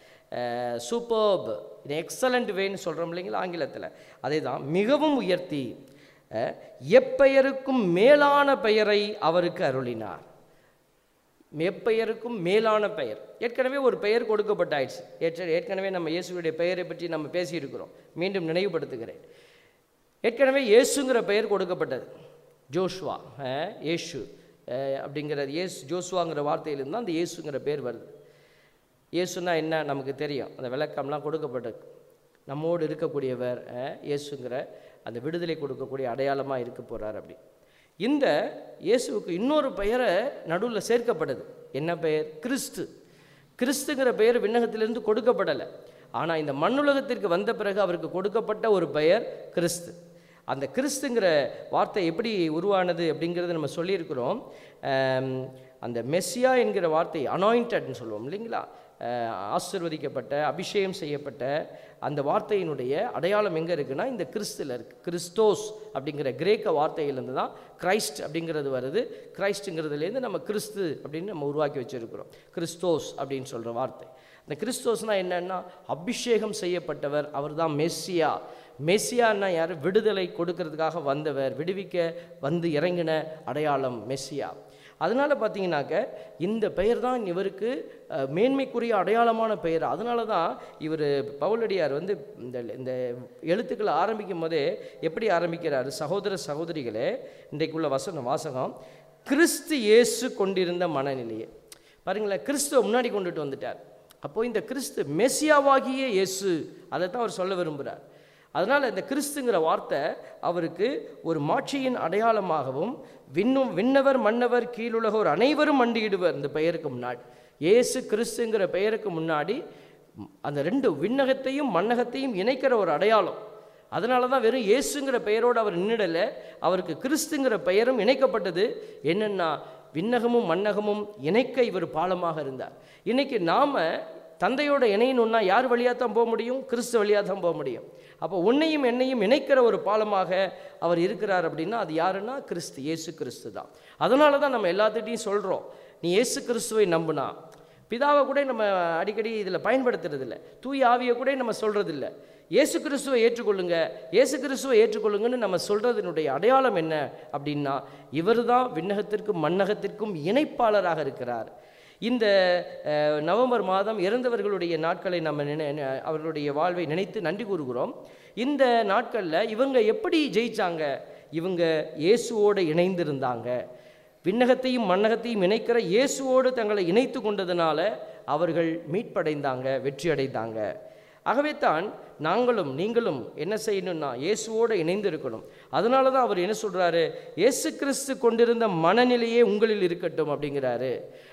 சூப்பர்ப் எக்ஸலண்ட் வேன்னு சொல்கிறோம் இல்லைங்களா ஆங்கிலத்தில் அதே தான் மிகவும் உயர்த்தி அஹ், எப்பெயருக்கும் மேலான பெயரை அவருக்கு அருளினார் எப்பெயருக்கும் மேலான பெயர் ஏற்கனவே ஒரு பெயர் கொடுக்கப்பட்டாயிடுச்சு ஏற்ற ஏற்கனவே நம்ம இயேசுவுடைய பெயரை பற்றி நம்ம பேசியிருக்கிறோம் மீண்டும் நினைவுபடுத்துகிறேன் ஏற்கனவே இயேசுங்கிற பெயர் கொடுக்கப்பட்டது ஜோஷ்வா அஹ், இயேசு அஹ், அப்படிங்கிறது இயேசு ஜோஸ்வாங்கிற வார்த்தையிலிருந்து தான் அந்த இயேசுங்கிற பேர் வருது இயேசுனா என்ன நமக்கு தெரியும் அந்த விளக்கம்லாம் கொடுக்கப்பட்டது நம்மோடு இருக்கக்கூடியவர் அஹ், இயேசுங்கிற அந்த விடுதலை கொடுக்கக்கூடிய அடையாளமாக இருக்க போகிறார் அப்படி இந்த இயேசுவுக்கு இன்னொரு பெயரை நடுவில் சேர்க்கப்படுது என்ன பெயர் கிறிஸ்து கிறிஸ்துங்கிற பெயர் விண்ணகத்திலிருந்து கொடுக்கப்படலை ஆனால் இந்த மண்ணுலகத்திற்கு வந்த பிறகு அவருக்கு கொடுக்கப்பட்ட ஒரு பெயர் கிறிஸ்து அந்த கிறிஸ்துங்கிற வார்த்தை எப்படி உருவானது அப்படிங்கிறத நம்ம சொல்லியிருக்கிறோம் ஆம், அந்த மெஸ்ஸியா என்கிற வார்த்தை அனாயிண்டட்னு சொல்லுவோம் இல்லைங்களா அஹ், ஆசீர்வதிக்கப்பட்ட அபிஷேகம் செய்யப்பட்ட அந்த வார்த்தையினுடைய அடையாளம் எங்கே இருக்குன்னா இந்த கிறிஸ்துல இருக்கு கிறிஸ்டோஸ் அப்படிங்கிற கிரேக்க வார்த்தையிலேருந்து தான் கிரைஸ்ட் அப்படிங்கிறது வருது கிரைஸ்ட்டுங்கிறதுலேருந்து நம்ம கிறிஸ்து அப்படின்னு நம்ம உருவாக்கி வச்சிருக்கிறோம் கிறிஸ்தோஸ் அப்படின்னு சொல்கிற வார்த்தை அந்த கிறிஸ்தோஸ்னா என்னன்னா அபிஷேகம் செய்யப்பட்டவர் அவர் தான் மெஸ்ஸியா மெஸ்ஸியான்னா யார் விடுதலை கொடுக்கறதுக்காக வந்தவர் விடுவிக்க வந்து இறங்கின அடையாளம் மெஸ்ஸியா அதனால் பார்த்தீங்கன்னாக்க இந்த பெயர் தான் இவருக்கு அஹ், மேன்மைக்குரிய அடையாளமான பெயர் அதனால தான் இவர் பவுலடியார் வந்து இந்த இந்த எழுத்துக்களை ஆரம்பிக்கும் போதே எப்படி ஆரம்பிக்கிறார் சகோதர சகோதரிகளே இன்றைக்குள்ள வசன வாசகம் கிறிஸ்து இயேசு கொண்டிருந்த மனநிலையே பாருங்களேன் கிறிஸ்துவ முன்னாடி கொண்டுட்டு வந்துட்டார் அப்போ இந்த கிறிஸ்து மெஸ்ஸியாவாகிய இயேசு அதை தான் அவர் சொல்ல விரும்புகிறார் அதனால் இந்த கிறிஸ்துங்கிற வார்த்தை அவருக்கு ஒரு மாட்சியின் அடையாளமாகவும் விண்ணும் விண்ணவர் மன்னவர் கீழுலகோர் அனைவரும் மண்டியிடுவர் இந்த பெயருக்கு முன்னாடி இயேசு கிறிஸ்துங்கிற பெயருக்கு முன்னாடி ம், அந்த ரெண்டு விண்ணகத்தையும் மன்னகத்தையும் இணைக்கிற ஒரு அடையாளம் அதனால தான் வெறும் இயேசுங்கிற பெயரோடு அவர் நின்றுடலை அவருக்கு கிறிஸ்துங்கிற பெயரும் இணைக்கப்பட்டது என்னென்னா விண்ணகமும் மன்னகமும் இணைக்க இவர் பாலமாக இருந்தார் இன்னைக்கு நாம் தந்தையோட இணையணுன்னா யார் வழியாக தான் போக முடியும் கிறிஸ்து வழியாக தான் போக முடியும் அப்போ உன்னையும் என்னையும் இணைக்கிற ஒரு பாலமாக அவர் இருக்கிறார் அப்படின்னா அது யாருன்னா கிறிஸ்து இயேசு கிறிஸ்து தான் அதனால தான் நம்ம எல்லாத்துட்டையும் சொல்கிறோம் நீ இயேசு கிறிஸ்துவை நம்புனா பிதாவை கூட நம்ம அடிக்கடி இதில் பயன்படுத்துறதில்ல தூய ஆவியை கூட நம்ம சொல்கிறதில்ல இயேசு கிறிஸ்துவை ஏற்றுக்கொள்ளுங்க இயேசு கிறிஸ்துவை ஏற்றுக்கொள்ளுங்கன்னு நம்ம சொல்கிறதுனுடைய அடையாளம் என்ன அப்படின்னா இவர் தான் விண்ணகத்திற்கும் மண்ணகத்திற்கும் இணைப்பாளராக இருக்கிறார் இந்த அஹ், நவம்பர் மாதம் இறந்தவர்களுடைய நாட்களை நம்ம நினை நி- அவர்களுடைய வாழ்வை நினைத்து நன்றி கூறுகிறோம் இந்த நாட்களில் இவங்க எப்படி ஜெயிச்சாங்க இவங்க இயேசுவோடு இணைந்திருந்தாங்க விண்ணகத்தையும் மண்ணகத்தையும் இணைக்கிற இயேசுவோடு தங்களை இணைத்து கொண்டதுனால அவர்கள் மீட்படைந்தாங்க வெற்றி அடைந்தாங்க ஆகவே தான் நாங்களும் நீங்களும் என்ன செய்யணும்னா இயேசுவோடு இணைந்து இருக்கணும் அதனால தான் அவர் என்ன சொல்கிறாரு இயேசு கிறிஸ்து கொண்டிருந்த மனநிலையே உங்களில் இருக்கட்டும் அப்படிங்கிறாரு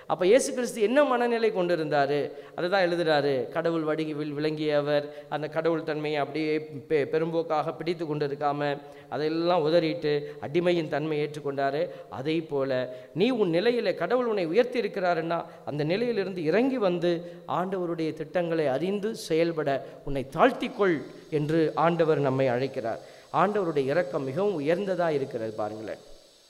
அப்போ இயேசு கிறிஸ்து என்ன மனநிலை கொண்டு இருந்தார் அதை தான் எழுதுறாரு கடவுள் வடிகி வில் விளங்கியவர் அந்த கடவுள் தன்மையை அப்படியே பெ பெரும்போக்காக பிடித்து கொண்டு இருக்காம அதையெல்லாம் உதறிட்டு அடிமையின் தன்மையை ஏற்றுக்கொண்டாரு அதே போல நீ உன் நிலையில கடவுள் உன்னை உயர்த்தி இருக்கிறாருன்னா அந்த நிலையிலிருந்து இறங்கி வந்து ஆண்டவருடைய திட்டங்களை அறிந்து செயல்பட உன்னை தாழ்த்திக்கொள் என்று ஆண்டவர் நம்மை அழைக்கிறார் ஆண்டவருடைய இரக்கம் மிகவும் உயர்ந்ததாக இருக்கிறது பாருங்களேன்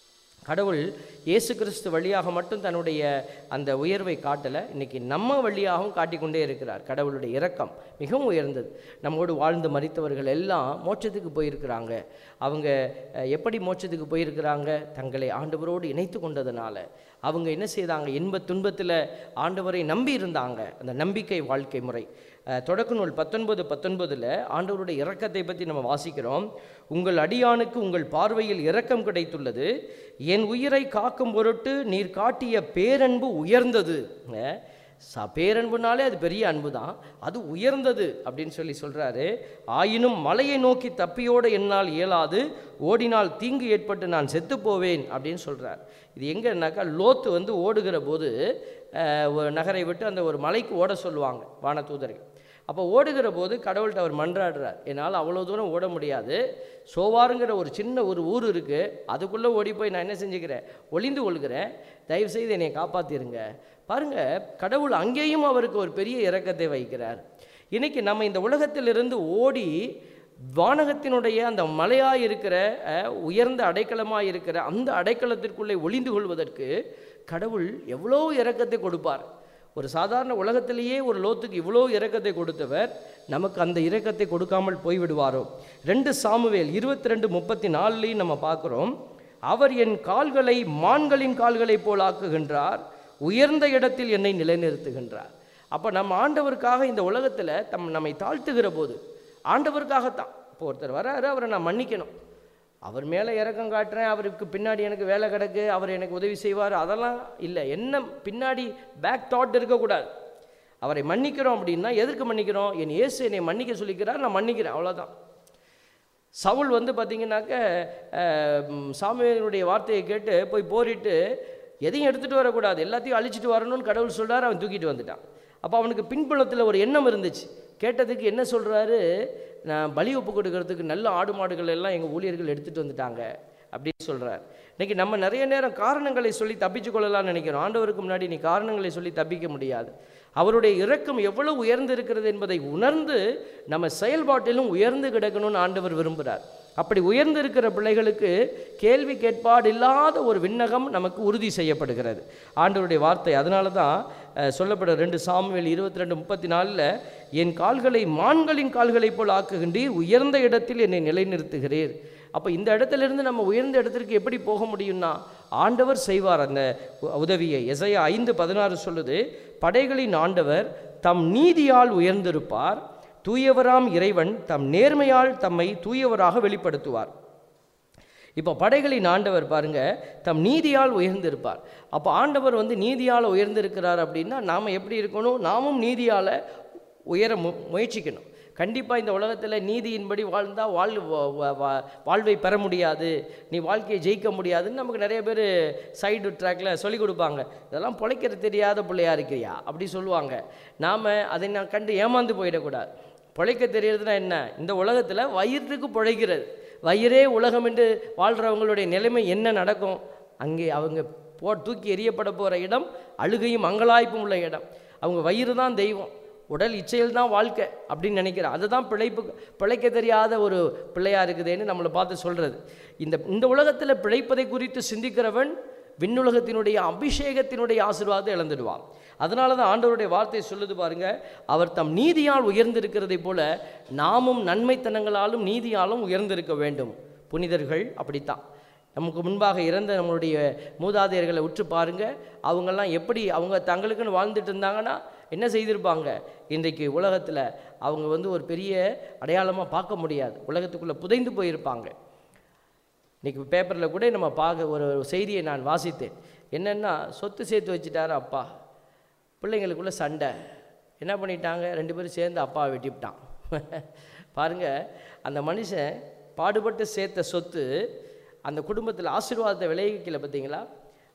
கடவுள் இயேசு கிறிஸ்து வழியாக மட்டும் தன்னுடைய அந்த உயர்வை காட்டலை இன்னைக்கு நம்ம வழியாகவும் காட்டிக்கொண்டே இருக்கிறார் கடவுளுடைய இரக்கம் மிகவும் உயர்ந்தது நம்மோடு வாழ்ந்து மறித்தவர்கள் எல்லாம் மோட்சத்துக்கு போயிருக்கிறாங்க அவங்க அஹ், எப்படி மோட்சத்துக்கு போயிருக்கிறாங்க தங்களை ஆண்டவரோடு இணைத்து கொண்டதுனால அவங்க என்ன செய்தாங்க இன்ப துன்பத்தில் ஆண்டவரை நம்பி இருந்தாங்க அந்த நம்பிக்கை வாழ்க்கை முறை அஹ், தொடக்க நூல் பத்தொன்பது பத்தொன்பதில் ஆண்டவருடைய இரக்கத்தை பற்றி நம்ம வாசிக்கிறோம் உங்கள் அடியானுக்கு உங்கள் பார்வையில் இரக்கம் கிடைத்துள்ளது என் உயிரை காக்கும் பொருட்டு நீர் காட்டிய பேரன்பு உயர்ந்தது அஹ், ச பேரன்புனாலே அது பெரிய அன்பு தான் அது உயர்ந்தது அப்படின்னு சொல்லி சொல்கிறாரு ஆயினும் மலையை நோக்கி தப்பியோட என்னால் இயலாது ஓடினால் தீங்கு ஏற்பட்டு நான் செத்து போவேன் அப்படின்னு சொல்கிறார் இது எங்கன்னாக்கா லோத்து வந்து ஓடுகிற போது அஹ், ஒரு நகரை விட்டு அந்த ஒரு மலைக்கு ஓட சொல்லுவாங்க வானதூதர்கள் அப்போ ஓடுகிற போது கடவுள்கிட்ட அவர் மன்றாடுறார் என்னால் அவ்வளோ தூரம் ஓட முடியாது சோவாருங்கிற ஒரு சின்ன ஒரு ஊர் இருக்குது அதுக்குள்ளே ஓடி போய் நான் என்ன செஞ்சுக்கிறேன் ஒளிந்து கொள்கிறேன் தயவுசெய்து என்னை காப்பாற்றிருங்க பாருங்க கடவுள் அங்கேயும் அவருக்கு ஒரு பெரிய இரக்கத்தை வைக்கிறார் இன்னைக்கு நம்ம இந்த உலகத்திலிருந்து ஓடி வானகத்தினுடைய அந்த மலையாக இருக்கிற அஹ், உயர்ந்த அடைக்கலமாக இருக்கிற அந்த அடைக்கலத்திற்குள்ளே ஒளிந்து கொள்வதற்கு கடவுள் எவ்வளோ இரக்கத்தை கொடுப்பார் ஒரு சாதாரண உலகத்திலேயே ஒரு லோத்துக்கு இவ்வளோ இரக்கத்தை கொடுத்தவர் நமக்கு அந்த இரக்கத்தை கொடுக்காமல் போய்விடுவாரோ ரெண்டு சாமுவேல் இருபத்தி ரெண்டு முப்பத்தி நாலுலையும் நம்ம பார்க்குறோம் அவர் என் கால்களை மான்களின் கால்களைப் போல் ஆக்குகின்றார் உயர்ந்த இடத்தில் என்னை நிலைநிறுத்துகின்றார் அப்போ நம்ம ஆண்டவருக்காக இந்த உலகத்தில் தம் நம்மை தாழ்த்துகிற போது ஆண்டவருக்காகத்தான் இப்போ ஒருத்தர் வராரு அவரை நான் மன்னிக்கணும் அவர் மேலே இறக்கம் காட்டுறேன் அவருக்கு பின்னாடி எனக்கு வேலை கிடக்கு அவர் எனக்கு உதவி செய்வார் அதெல்லாம் இல்லை என்ன பின்னாடி பேக் தாட் இருக்கக்கூடாது அவரை மன்னிக்கிறோம் அப்படின்னா எதற்கு மன்னிக்கிறோம் என் இயேசு என்னை மன்னிக்க சொல்லிக்கிறார் நான் மன்னிக்கிறேன் அவ்வளோதான் சவுல் வந்து பார்த்தீங்கன்னாக்க அஹ், ம், சாமுவேலுடைய வார்த்தையை கேட்டு போய் போரிட்டு எதையும் எடுத்துகிட்டு வரக்கூடாது எல்லாத்தையும் அழிச்சிட்டு வரணும்னு கடவுள் சொல்றாரு அவன் தூக்கிட்டு வந்துட்டான் அப்போ அவனுக்கு பின்புலத்தில் ஒரு எண்ணம் இருந்துச்சு கேட்டதுக்கு என்ன சொல்கிறாரு நான் பலி ஒப்பு கொடுக்கறதுக்கு நல்ல ஆடு மாடுகள் எல்லாம் எங்கள் ஊழியர்கள் எடுத்துகிட்டு வந்துட்டாங்க அப்படின்னு சொல்கிறார் இன்னைக்கு நம்ம நிறைய நேரம் காரணங்களை சொல்லி தப்பிச்சு கொள்ளலாம்னு நினைக்கிறோம் ஆண்டவருக்கு முன்னாடி நீ காரணங்களை சொல்லி தப்பிக்க முடியாது அவருடைய இரக்கம் எவ்வளவு உயர்ந்து இருக்கிறது என்பதை உணர்ந்து நம்ம செயல்பாட்டிலும் உயர்ந்து கிடக்கணும்னு ஆண்டவர் விரும்புகிறார் அப்படி உயர்ந்து இருக்கிற பிள்ளைகளுக்கு கேள்வி கேட்பாடு இல்லாத ஒரு விண்ணகம் நமக்கு உறுதி செய்யப்படுகிறது ஆண்டவருடைய வார்த்தை அதனால தான் அஹ், சொல்லப்படுற ரெண்டு சாமுவேல் இருபத்தி ரெண்டு முப்பத்தி நாலில் என் கால்களை மான்களின் கால்களைப் போல் ஆக்குகின்றீர் உயர்ந்த இடத்தில் என்னை நிலைநிறுத்துகிறீர் அப்போ இந்த இடத்திலிருந்து நம்ம உயர்ந்த இடத்திற்கு எப்படி போக முடியும்னா ஆண்டவர் செய்வார் அந்த உ- உதவியை எசையா ஐந்து பதினாறு சொல்லுது படைகளின் ஆண்டவர் தம் நீதியால் உயர்ந்திருப்பார் தூயவராம் இறைவன் தம் நேர்மையால் தம்மை தூயவராக வெளிப்படுத்துவார் இப்போ படைகளின் ஆண்டவர் பாருங்க தம் நீதியால் உயர்ந்திருப்பார் அப்போ ஆண்டவர் வந்து நீதியால் உயர்ந்திருக்கிறார் அப்படின்னா நாம் எப்படி இருக்கணும் நாமும் நீதியால் உயர மு முயற்சிக்கணும் கண்டிப்பாக இந்த உலகத்தில் நீதியின்படி வாழ்ந்தால் வாழ் வா- வா- வா- வாழ்வை பெற முடியாது நீ வாழ்க்கையை ஜெயிக்க முடியாதுன்னு நமக்கு நிறைய பேர் சைடு ட்ராக்ல சொல்லிக் கொடுப்பாங்க இதெல்லாம் பொழைக்கிற தெரியாத பிள்ளையா இருக்கிறியா அப்படி சொல்லுவாங்க நாம் அதை நான் கண்டு ஏமாந்து போயிடக்கூடாது பிழைக்க தெரியறதுனா என்ன இந்த உலகத்தில் வயிற்றுக்கு பிழைக்கிறது வயிறே உலகம் என்று வாழ்கிறவங்களுடைய நிலைமை என்ன நடக்கும் அங்கே அவங்க போ தூக்கி எறியப்பட போகிற இடம் அழுகையும் அங்கலாய்ப்பும் உள்ள இடம் அவங்க வயிறு தான் தெய்வம் உடல் இச்சையில் தான் வாழ்க்கை அப்படின்னு நினைக்கிறேன் அதுதான் பிழைப்பு பிழைக்க தெரியாத ஒரு பிள்ளையா இருக்குதேன்னு நம்மளை பார்த்து சொல்கிறது இந்த இந்த உலகத்தில் பிழைப்பதை குறித்து சிந்திக்கிறவன் விண்ணுலகத்தினுடைய அபிஷேகத்தினுடைய ஆசீர்வாதத்தை இழந்துடுவான் அதனால தான் ஆண்டவருடைய வார்த்தை சொல்லுது பாருங்க அவர் தம் நீதியால் உயர்ந்திருக்கிறதைப் போல நாமும் நன்மைத்தனங்களாலும் நீதியாலும் உயர்ந்திருக்க வேண்டும் புனிதர்கள் அப்படித்தான் நமக்கு முன்பாக இறந்த நம்மளுடைய மூதாதையர்களை உற்று பாருங்க அவங்கெல்லாம் எப்படி அவங்க தங்களுக்குன்னு வாழ்ந்துட்டு இருந்தாங்கன்னா என்ன செய்திருப்பாங்க இன்றைக்கு உலகத்தில் அவங்க வந்து ஒரு பெரிய அடையாளமாக பார்க்க முடியாது உலகத்துக்குள்ளே புதைந்து போயிருப்பாங்க இன்னைக்கு பேப்பரில் கூட நம்ம பார்க்க ஒரு செய்தியை நான் வாசித்தேன் என்னென்னா சொத்து சேர்த்து வச்சுட்டாரு அப்பா பிள்ளைங்களுக்குள்ள சண்டை என்ன பண்ணிட்டாங்க ரெண்டு பேரும் சேர்ந்து அப்பாவை வெட்டிவிட்டான் பாருங்க அந்த மனுஷன் பாடுபட்டு சேர்த்த சொத்து அந்த குடும்பத்தில் ஆசீர்வாதத்தை விளைவிக்கல பார்த்தீங்களா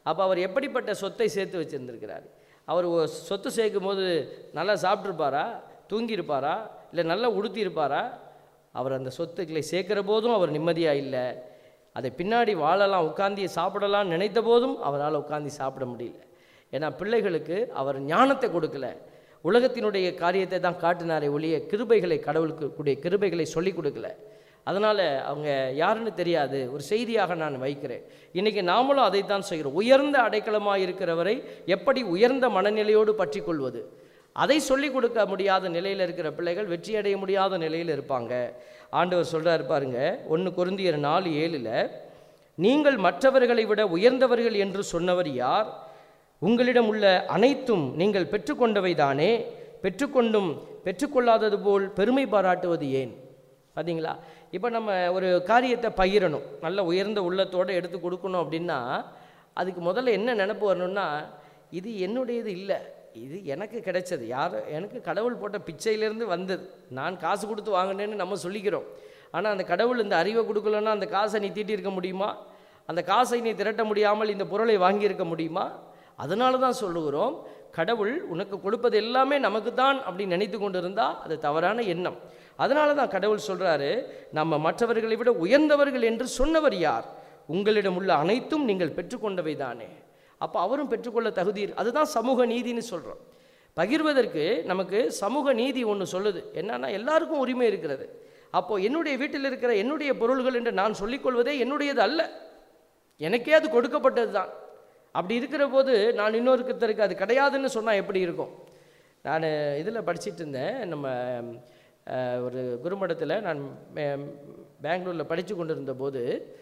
அப்போ அவர் எப்படிப்பட்ட சொத்தை சேர்த்து வச்சுருந்துருக்கிறார் அவர் ஒ- சொத்து சேர்க்கும் போது நல்லா சாப்பிட்ருப்பாரா தூங்கியிருப்பாரா இல்லை நல்லா உடுத்தியிருப்பாரா அவர் அந்த சொத்துக்களை சேர்க்கிற போதும் அவர் நிம்மதியாக இல்லை அதை பின்னாடி வாழலாம் உட்காந்து சாப்பிடலாம் நினைத்த போதும் அவரால் உட்காந்து சாப்பிட முடியல ஏன்னா பிள்ளைகளுக்கு அவர் ஞானத்தை கொடுக்கல உலகத்தினுடைய காரியத்தை தான் காட்டினாரே ஒழிய கிருபைகளை கடவுளுக்கு கூடிய கிருபைகளை சொல்லிக் கொடுக்கல அதனால் அவங்க யாருன்னு தெரியாது ஒரு செய்தியாக நான் வைக்கிறேன் இன்றைக்கி நாமளும் அதைத்தான் செய்கிறோம் உயர்ந்த அடைக்கலமாக இருக்கிறவரை எப்படி உயர்ந்த மனநிலையோடு பற்றி கொள்வது அதை சொல்லிக் கொடுக்க முடியாத நிலையில் இருக்கிற பிள்ளைகள் வெற்றி அடைய முடியாத நிலையில் இருப்பாங்க ஆண்டவர் சொல்கிறார் பாருங்க ஒன்று கொருந்தியர் நாலு ஏழில் நீங்கள் மற்றவர்களை விட உயர்ந்தவர்கள் என்று சொன்னவர் யார் உங்களிடம் உள்ள அனைத்தும் நீங்கள் பெற்றுக்கொண்டவை தானே பெற்றுக்கொண்டும் பெற்றுக்கொள்ளாதது போல் பெருமை பாராட்டுவது ஏன் பார்த்தீங்களா இப்போ நம்ம ஒரு காரியத்தை பகிரணும் நல்ல உயர்ந்த உள்ளத்தோடு எடுத்து கொடுக்கணும் அப்படின்னா அதுக்கு முதல்ல என்ன நினப்பு வரணும்னா இது என்னுடையது இல்லை இது எனக்கு கிடைச்சது யார் எனக்கு கடவுள் போட்ட பிச்சையிலேருந்து வந்தது நான் காசு கொடுத்து வாங்கினேன்னு நம்ம சொல்லிக்கிறோம் ஆனால் அந்த கடவுள் இந்த அறிவை கொடுக்கலன்னா அந்த காசை நீ தீட்டியிருக்க முடியுமா அந்த காசை நீ திரட்ட முடியாமல் இந்த பொருளை வாங்கியிருக்க முடியுமா அதனால தான் சொல்லுகிறோம் கடவுள் உனக்கு கொடுப்பது எல்லாமே நமக்கு தான் அப்படின்னு நினைத்து கொண்டு இருந்தால் அது தவறான எண்ணம் அதனால தான் கடவுள் சொல்கிறாரு நம்ம மற்றவர்களை விட உயர்ந்தவர்கள் என்று சொன்னவர் யார் உங்களிடம் உள்ள அனைத்தும் நீங்கள் பெற்றுக்கொண்டவை தானே அப்போ அவரும் பெற்றுக்கொள்ள தகுதி இருக்கு. அதுதான் சமூக நீதின்னு சொல்கிறோம் பகிர்வதற்கு நமக்கு சமூக நீதி ஒன்று சொல்லுது என்னன்னா எல்லாருக்கும் உரிமை இருக்கிறது அப்போது என்னுடைய வீட்டில் இருக்கிற என்னுடைய பொருள்கள் என்று நான் சொல்லிக்கொள்வதே என்னுடையது அல்ல எனக்கே அது கொடுக்கப்பட்டது தான் அப்படி இருக்கிற போது நான் இன்னொருத்தருக்கு அது கிடையாதுன்னு சொன்னால் எப்படி இருக்கும் நான் இதில் படிச்சிட்டு இருந்தேன் நம்ம அஹ், ஒரு குருமடத்தில் நான் பெங்களூரில் படித்து கொண்டு இருந்தபோது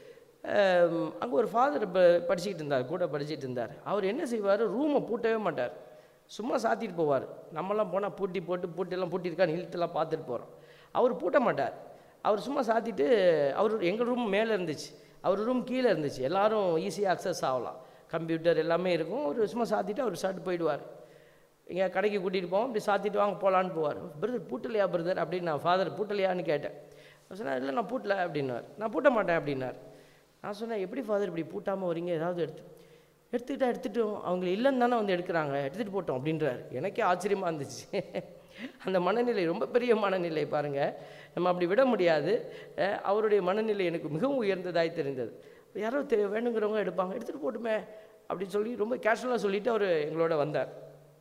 அங்கே ஒரு ஃபாதர் படிச்சுக்கிட்டு இருந்தார் கூட படிச்சுட்டு இருந்தார் அவர் என்ன செய்வார் ரூமை பூட்டவே மாட்டார் சும்மா சாத்திட்டு போவார் நம்மலாம் போனால் பூட்டி போட்டு பூட்டியெல்லாம் பூட்டியிருக்கான்னு இழுத்துலாம் பார்த்துட்டு போகிறோம் அவர் பூட்ட மாட்டார் அவர் சும்மா சாத்திட்டு அவர் எங்கள் ரூம் மேலே இருந்துச்சு அவர் ரூம் கீழே இருந்துச்சு எல்லாரும் ஈஸியாக அக்சஸ் ஆகலாம் கம்ப்யூட்டர் எல்லாமே இருக்கும் அவர் சும்மா சாத்திட்டு அவர் சாப்பிட்டு போயிடுவார் இங்கே கடைக்கு கூட்டிகிட்டு போவோம் இப்படி சாத்திட்டு வாங்க போகலான்னு போவார் பிரதர் பூட்டலையா பிரதர் அப்படின்னு நான் ஃபாதர் பூட்டலையான்னு கேட்டேன் அவர் சொன்னார் இல்லை நான் பூட்டல அப்படின்னார் நான் பூட்ட மாட்டேன் அப்படின்னார் நான் சொன்னேன் எப்படி ஃபாதர் இப்படி பூட்டாமல் வரீங்க ஏதாவது எடுத்து எடுத்துக்கிட்டா எடுத்துட்டோம் அவங்க இல்லைன்னு தானே வந்து எடுக்கிறாங்க எடுத்துகிட்டு போட்டோம் அப்படின்றார் எனக்கே ஆச்சரியமாக இருந்துச்சு அந்த மனநிலை ரொம்ப பெரிய மனநிலை பாருங்கள் நம்ம அப்படி விட முடியாது அஹ் அவருடைய மனநிலை எனக்கு மிகவும் உயர்ந்ததாய் தெரிந்தது யாரோ தெ வேணுங்கிறவங்க எடுப்பாங்க எடுத்துகிட்டு போட்டுமே அப்படின்னு சொல்லி ரொம்ப கேஷுவலாக சொல்லிவிட்டு அவர் எங்களோட வந்தார்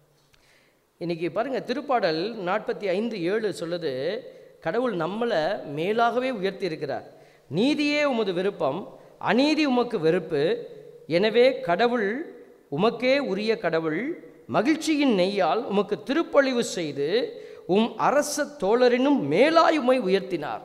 இன்னைக்கு பாருங்கள் திருப்பாடல் நாற்பத்தி ஐந்து ஏழு சொல்லுது கடவுள் நம்மளை மேலாகவே உயர்த்தி இருக்கிறார் நீதியே உமது விருப்பம் அநீதி உமக்கு வெறுப்பு எனவே கடவுள் உமக்கே உரிய கடவுள் மகிழ்ச்சியின் நெய்யால் உமக்கு திருப்பொழிவு செய்து உம் அரச தோழரினும் மேலாய் உமை உயர்த்தினார்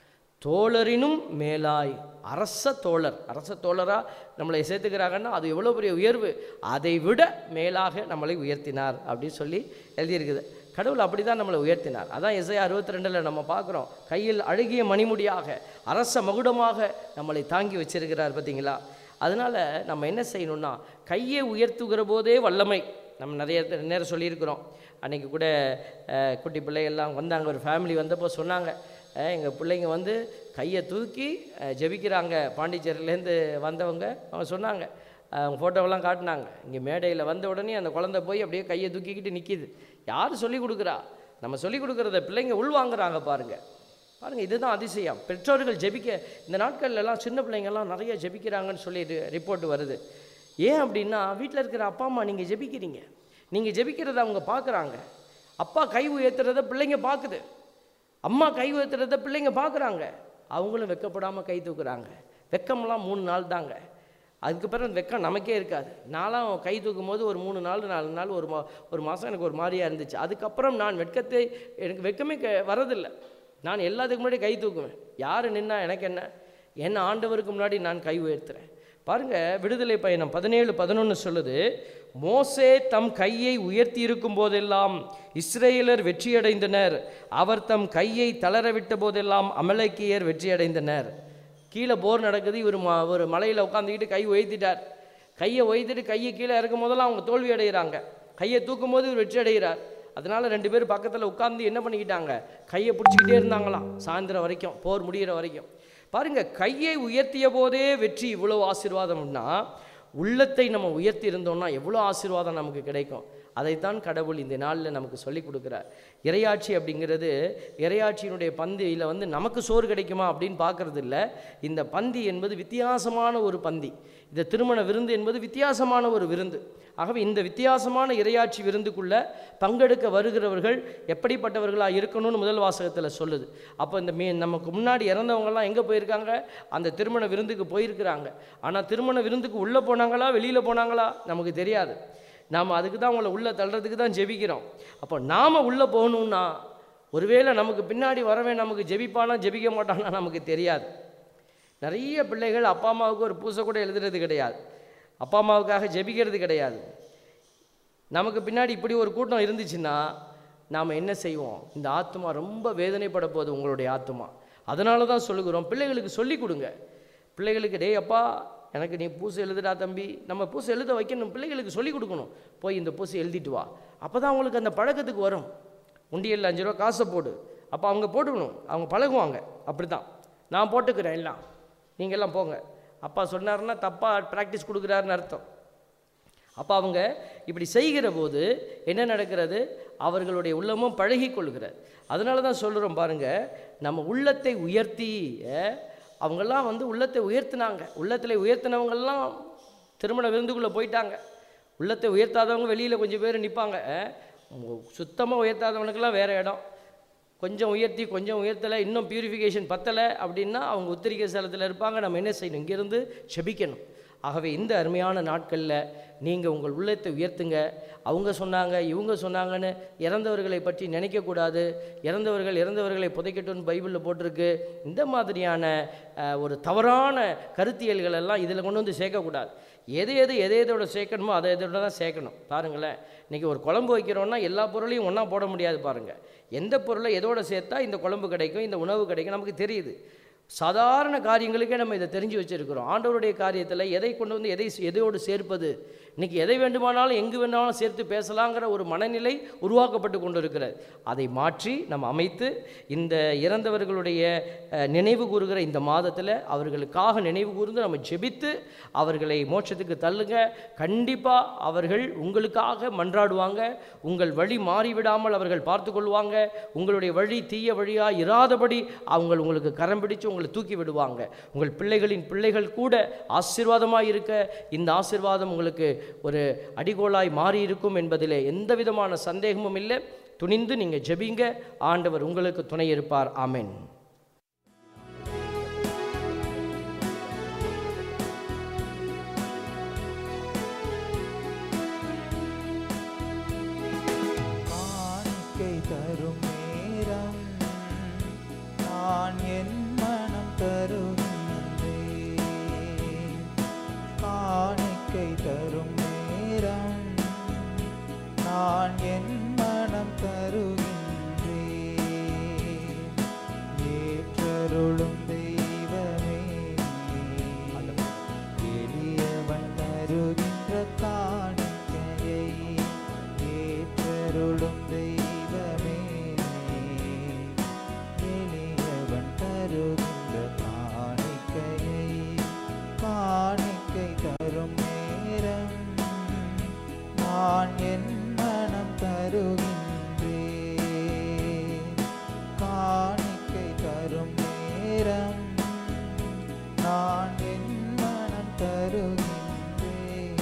தோழரினும் மேலாய் அரச தோழர் அரச தோழராக நம்மளை சேர்த்துக்கிறாங்கன்னா அது எவ்வளோ பெரிய உயர்வு அதை விட மேலாக நம்மளை உயர்த்தினார் அப்படின்னு சொல்லி எழுதியிருக்குது கடவுள் அப்படி தான் நம்மளை உயர்த்தினார் அதான் இசை அறுபத்தி ரெண்டில் நம்ம பார்க்குறோம் கையில் அழகிய மணிமுடியாக அரச மகுடமாக நம்மளை தாங்கி வச்சிருக்கிறார் பார்த்தீங்களா அதனால் நம்ம என்ன செய்யணும்னா கையை உயர்த்துகிற போதே வல்லமை நம்ம நிறைய த- நேரம் சொல்லியிருக்கிறோம் அன்றைக்கி கூட அஹ், குட்டி பிள்ளைகள்லாம் வந்தாங்க ஒரு ஃபேமிலி வந்தப்போ சொன்னாங்க எங்கள் பிள்ளைங்க வந்து கையை தூக்கி அஹ், ஜெபிக்கிறாங்க பாண்டிச்சேரியிலேருந்து வந்தவங்க அவங்க சொன்னாங்க அஹ், அவங்க ஃபோட்டோவெல்லாம் காட்டினாங்க இங்கே மேடையில் வந்த உடனே அந்த குழந்தை போய் அப்படியே கையை தூக்கிக்கிட்டு நிற்கிது யார் சொல்லி கொடுக்குறா நம்ம சொல்லி கொடுக்குறத பிள்ளைங்க உள்வாங்குறாங்க பாருங்கள் பாருங்கள் இதுதான் அதிசயம் பெற்றோர்கள் ஜெபிக்க இந்த நாட்கள்ல எல்லாம் சின்ன பிள்ளைங்கெல்லாம் நிறைய ஜெபிக்கிறாங்கன்னு சொல்லி ரிப்போர்ட் வருது ஏன் அப்படின்னா வீட்டில் இருக்கிற அப்பா அம்மா நீங்கள் ஜெபிக்கிறீங்க நீங்கள் ஜெபிக்கிறத அவங்க பார்க்குறாங்க அப்பா கை உயர்த்துறத பிள்ளைங்க பார்க்குது அம்மா கை உயர்த்துறத பிள்ளைங்க பார்க்குறாங்க அவங்களும் வெக்கப்படாமல் கை தூக்குறாங்க வெக்கம்லாம் மூணு நாள் தாங்க அதுக்கு பிறகு அந்த வெக்கம் நமக்கே இருக்காது நான்லாம் கை தூக்கும் போது ஒரு மூணு நாள் நாலு நாள் ஒரு மா ஒரு மாதம் எனக்கு ஒரு மாதிரியாக இருந்துச்சு அதுக்கப்புறம் நான் வெட்கத்தை எனக்கு வெக்கமே க வரதில்லை நான் எல்லாத்துக்கு முன்னாடி கை தூக்குவேன் யார் நின்னா எனக்கு என்ன என்ன ஆண்டவருக்கு முன்னாடி நான் கை உயர்த்துறேன் பாருங்க விடுதலை பயணம் பதினேழு பதினொன்று சொல்லுது மோசே தம் கையை உயர்த்தி இருக்கும் போதெல்லாம் இஸ்ரேலர் வெற்றியடைந்தனர் அவர் தம் கையை தளர விட்ட போதெல்லாம் அமலக்கியர் வெற்றியடைந்தனர் கீழே போர் நடக்குது இவர் ம ஒரு மலையில் உட்காந்துக்கிட்டு கை உயர்த்திட்டார் கையை உயர்த்திட்டு கையை கீழே இறக்கும் போதெல்லாம் அவங்க தோல்வி அடைகிறாங்க கையை தூக்கும் போது இவர் வெற்றி அடைகிறார் அதனால ரெண்டு பேரும் பக்கத்தில் உட்கார்ந்து என்ன பண்ணிக்கிட்டாங்க கையை பிடிச்சிக்கிட்டே இருந்தாங்களாம் சாயந்தரம் வரைக்கும் போர் முடிகிற வரைக்கும் பாருங்க கையை உயர்த்திய போதே வெற்றி இவ்வளவு ஆசீர்வாதம்னா உள்ளத்தை நம்ம உயர்த்தி இருந்தோம்னா எவ்வளோ ஆசீர்வாதம் நமக்கு கிடைக்கும் அதைத்தான் கடவுள் இந்த நாளில் நமக்கு சொல்லி கொடுக்குறார் இறையாட்சி அப்படிங்கிறது இறையாட்சியினுடைய பந்தியில் வந்து நமக்கு சோறு கிடைக்குமா அப்படின்னு பார்க்கறது இல்ல இந்த பந்தி என்பது வித்தியாசமான ஒரு பந்தி இந்த திருமண விருந்து என்பது வித்தியாசமான ஒரு விருந்து ஆகவே இந்த வித்தியாசமான இறையாட்சி விருந்துக்குள்ள பங்கெடுக்க வருகிறவர்கள் எப்படிப்பட்டவர்களாக இருக்கணும்னு முதல் வாசகத்தில் சொல்லுது அப்போ இந்த மீ நமக்கு முன்னாடி இறந்தவங்கலாம் எங்கே போயிருக்காங்க அந்த திருமண விருந்துக்கு போயிருக்கிறாங்க ஆனால் திருமண விருந்துக்கு உள்ளே போனாங்களா வெளியில் போனாங்களா நமக்கு தெரியாது நாம் அதுக்கு தான் உங்களை உள்ளே தள்ளுறதுக்கு தான் ஜெபிக்கிறோம் அப்போ நாம் உள்ளே போகணுன்னா ஒருவேளை நமக்கு பின்னாடி வரவே நமக்கு ஜெபிப்பானா ஜெபிக்க மாட்டானா நமக்கு தெரியாது நிறைய பிள்ளைகள் அப்பா அம்மாவுக்கு ஒரு பூசை கூட எழுதுறது கிடையாது அப்பா அம்மாவுக்காக ஜெபிக்கிறது கிடையாது நமக்கு பின்னாடி இப்படி ஒரு கூட்டம் இருந்துச்சுன்னா நாம் என்ன செய்வோம் இந்த ஆத்மா ரொம்ப வேதனைப்பட போகுது உங்களுடைய ஆத்மா அதனால தான் சொல்லுகிறோம் பிள்ளைகளுக்கு சொல்லி கொடுங்க பிள்ளைகளுக்கு டேய் அப்பா எனக்கு நீ பூசை எழுதுடா தம்பி நம்ம பூசை எழுத வைக்கணும் பிள்ளைகளுக்கு சொல்லி கொடுக்கணும் போய் இந்த பூசை எழுதிட்டு வா அப்போ தான் அவங்களுக்கு அந்த பழக்கத்துக்கு வரும் உண்டியலில் அஞ்சு ரூபா காசை போடு அப்போ அவங்க போட்டுக்கணும் அவங்க பழகுவாங்க அப்படி தான் நான் போட்டுக்கிறேன் எல்லாம் நீங்க எல்லாம் போங்க அப்பா சொன்னாருன்னா தப்பாக ப்ராக்டிஸ் கொடுக்குறாருன்னு அர்த்தம் அப்போ அவங்க இப்படி செய்கிற போது என்ன நடக்கிறது அவர்களுடைய உள்ளமும் பழகி கொள்கிறது அதனால தான் சொல்கிறோம் பாருங்க நம்ம உள்ளத்தை உயர்த்தி அஹ், அவங்கெல்லாம் வந்து உள்ளத்தை உயர்த்தினாங்க உள்ளத்தில் உயர்த்தினவங்கெல்லாம் திருமண விருந்துக்குள்ளே போயிட்டாங்க உள்ளத்தை உயர்த்தாதவங்க வெளியில் கொஞ்சம் பேர் நிற்பாங்க சுத்தமாக உயர்த்தாதவனுக்கெல்லாம் வேறு இடம் கொஞ்சம் உயர்த்தி கொஞ்சம் உயர்த்தலை இன்னும் பியூரிஃபிகேஷன் பத்தலை அப்படின்னா அவங்க உத்திரிகை ஸ்தலத்தில் இருப்பாங்க நம்ம என்ன செய்யணும் இங்கேருந்து செபிக்கணும் ஆகவே இந்த அருமையான நாட்களில் நீங்கள் உங்கள் உள்ளத்தை உயர்த்துங்க அவங்க சொன்னாங்க இவங்க சொன்னாங்கன்னு இறந்தவர்களை பற்றி நினைக்கக்கூடாது இறந்தவர்கள் இறந்தவர்களை புதைக்கட்டும்னு பைபிளில் போட்டிருக்கு இந்த மாதிரியான அஹ், ஒரு தவறான கருத்தியல்கள் எல்லாம் இதில் கொண்டு வந்து சேர்க்கக்கூடாது எது எது எதை எதோட சேர்க்கணுமோ அதை எதோட தான் சேர்க்கணும் பாருங்களேன் இன்றைக்கி ஒரு குழம்பு வைக்கிறோன்னா எல்லா பொருளையும் ஒன்றா போட முடியாது பாருங்கள் எந்த பொருளை எதோட சேர்த்தா இந்த குழம்பு கிடைக்கும் இந்த உணவு கிடைக்கும் நமக்கு தெரியுது சாதாரண காரியங்களுக்கே நம்ம இதை தெரிஞ்சு வச்சுருக்கிறோம் ஆண்டவருடைய காரியத்தில் எதை கொண்டு வந்து எதை எதையோடு சேர்ப்பது இன்னைக்கு எதை வேண்டுமானாலும் எங்கு வேண்டுமானாலும் சேர்த்து பேசலாங்கிற ஒரு மனநிலை உருவாக்கப்பட்டு கொண்டு இருக்கிறது அதை மாற்றி நம்ம அமைத்து இந்த இறந்தவர்களுடைய அஹ், நினைவு கூறுகிற இந்த மாதத்தில் அவர்களுக்காக நினைவு கூர்ந்து நம்ம ஜெபித்து அவர்களை மோட்சத்துக்கு தள்ளுங்க கண்டிப்பாக அவர்கள் உங்களுக்காக மன்றாடுவாங்க உங்கள் வழி மாறிவிடாமல் அவர்கள் பார்த்து கொள்வாங்க உங்களுடைய வழி தீய வழியாக இராதபடி அவங்க உங்களுக்கு கரம் பிடிச்சு உங்களை தூக்கி விடுவாங்க உங்கள் பிள்ளைகளின் பிள்ளைகள் கூட ஆசீர்வாதமாக இருக்க இந்த ஆசீர்வாதம் உங்களுக்கு ஒரு அடிகோலாய் மாறி இருக்கும் என்பதிலே எந்த விதமான சந்தேகமும் இல்லை துணிந்து நீங்கள் ஜெபிங்க ஆண்டவர் உங்களுக்கு துணை இருப்பார் ஆமென் காணிக்கை தரும் நேரம் நான் என் மனம் தருகின்றேன் காணிக்கை தரும் நேரம் நான் என் மனம் தருகின்றேன் ஏற்றருளும் தெய்வமே எளியவன் தருகின்ற காணிக்கையை ஏற்றருளும் தெய்வமே எளியவன் தருகின்ற காணிக்கையை காணிக்கை தரும் நேரம் நான் என் மனம் தருகின்றேன் காணிக்கை தரும் நேரம் நான் என் மனம் தருகின்றேன்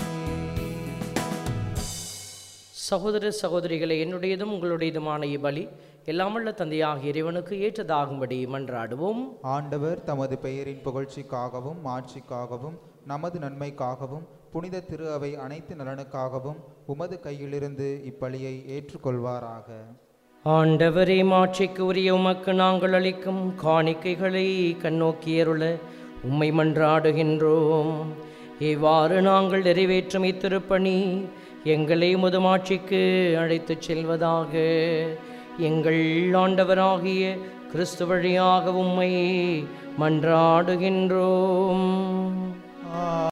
சகோதர சகோதரிகளை என்னுடையதும் உங்களுடையதுமான இப்பலி எல்லாமுள்ள தந்தையாகிய இறைவனுக்கு ஏற்றதாகும்படி மன்றாடுவோம் ஆண்டவர் தமது பெயரின் புகழ்ச்சிக்காகவும் மாட்சிக்காகவும் நமது நன்மைக்காகவும் புனித திரு அவை அனைத்து நலனுக்காகவும் உமது கையிலிருந்து இப்பலியை ஏற்றுக்கொள்வாராக ஆண்டவரே மாட்சிக்கு உரிய உமக்கு நாங்கள் அளிக்கும் காணிக்கைகளை கண்ணோக்கியருள உம்மை மன்றாடுகின்றோம் இவ்வாறு நாங்கள் நிறைவேற்றும் இத்திருப்பணி எங்களை முதுமாட்சிக்கு அழைத்துச் செல்வதாக எங்கள் ஆண்டவராகிய கிறிஸ்து வழியாக உம்மை மன்றாடுகின்றோம்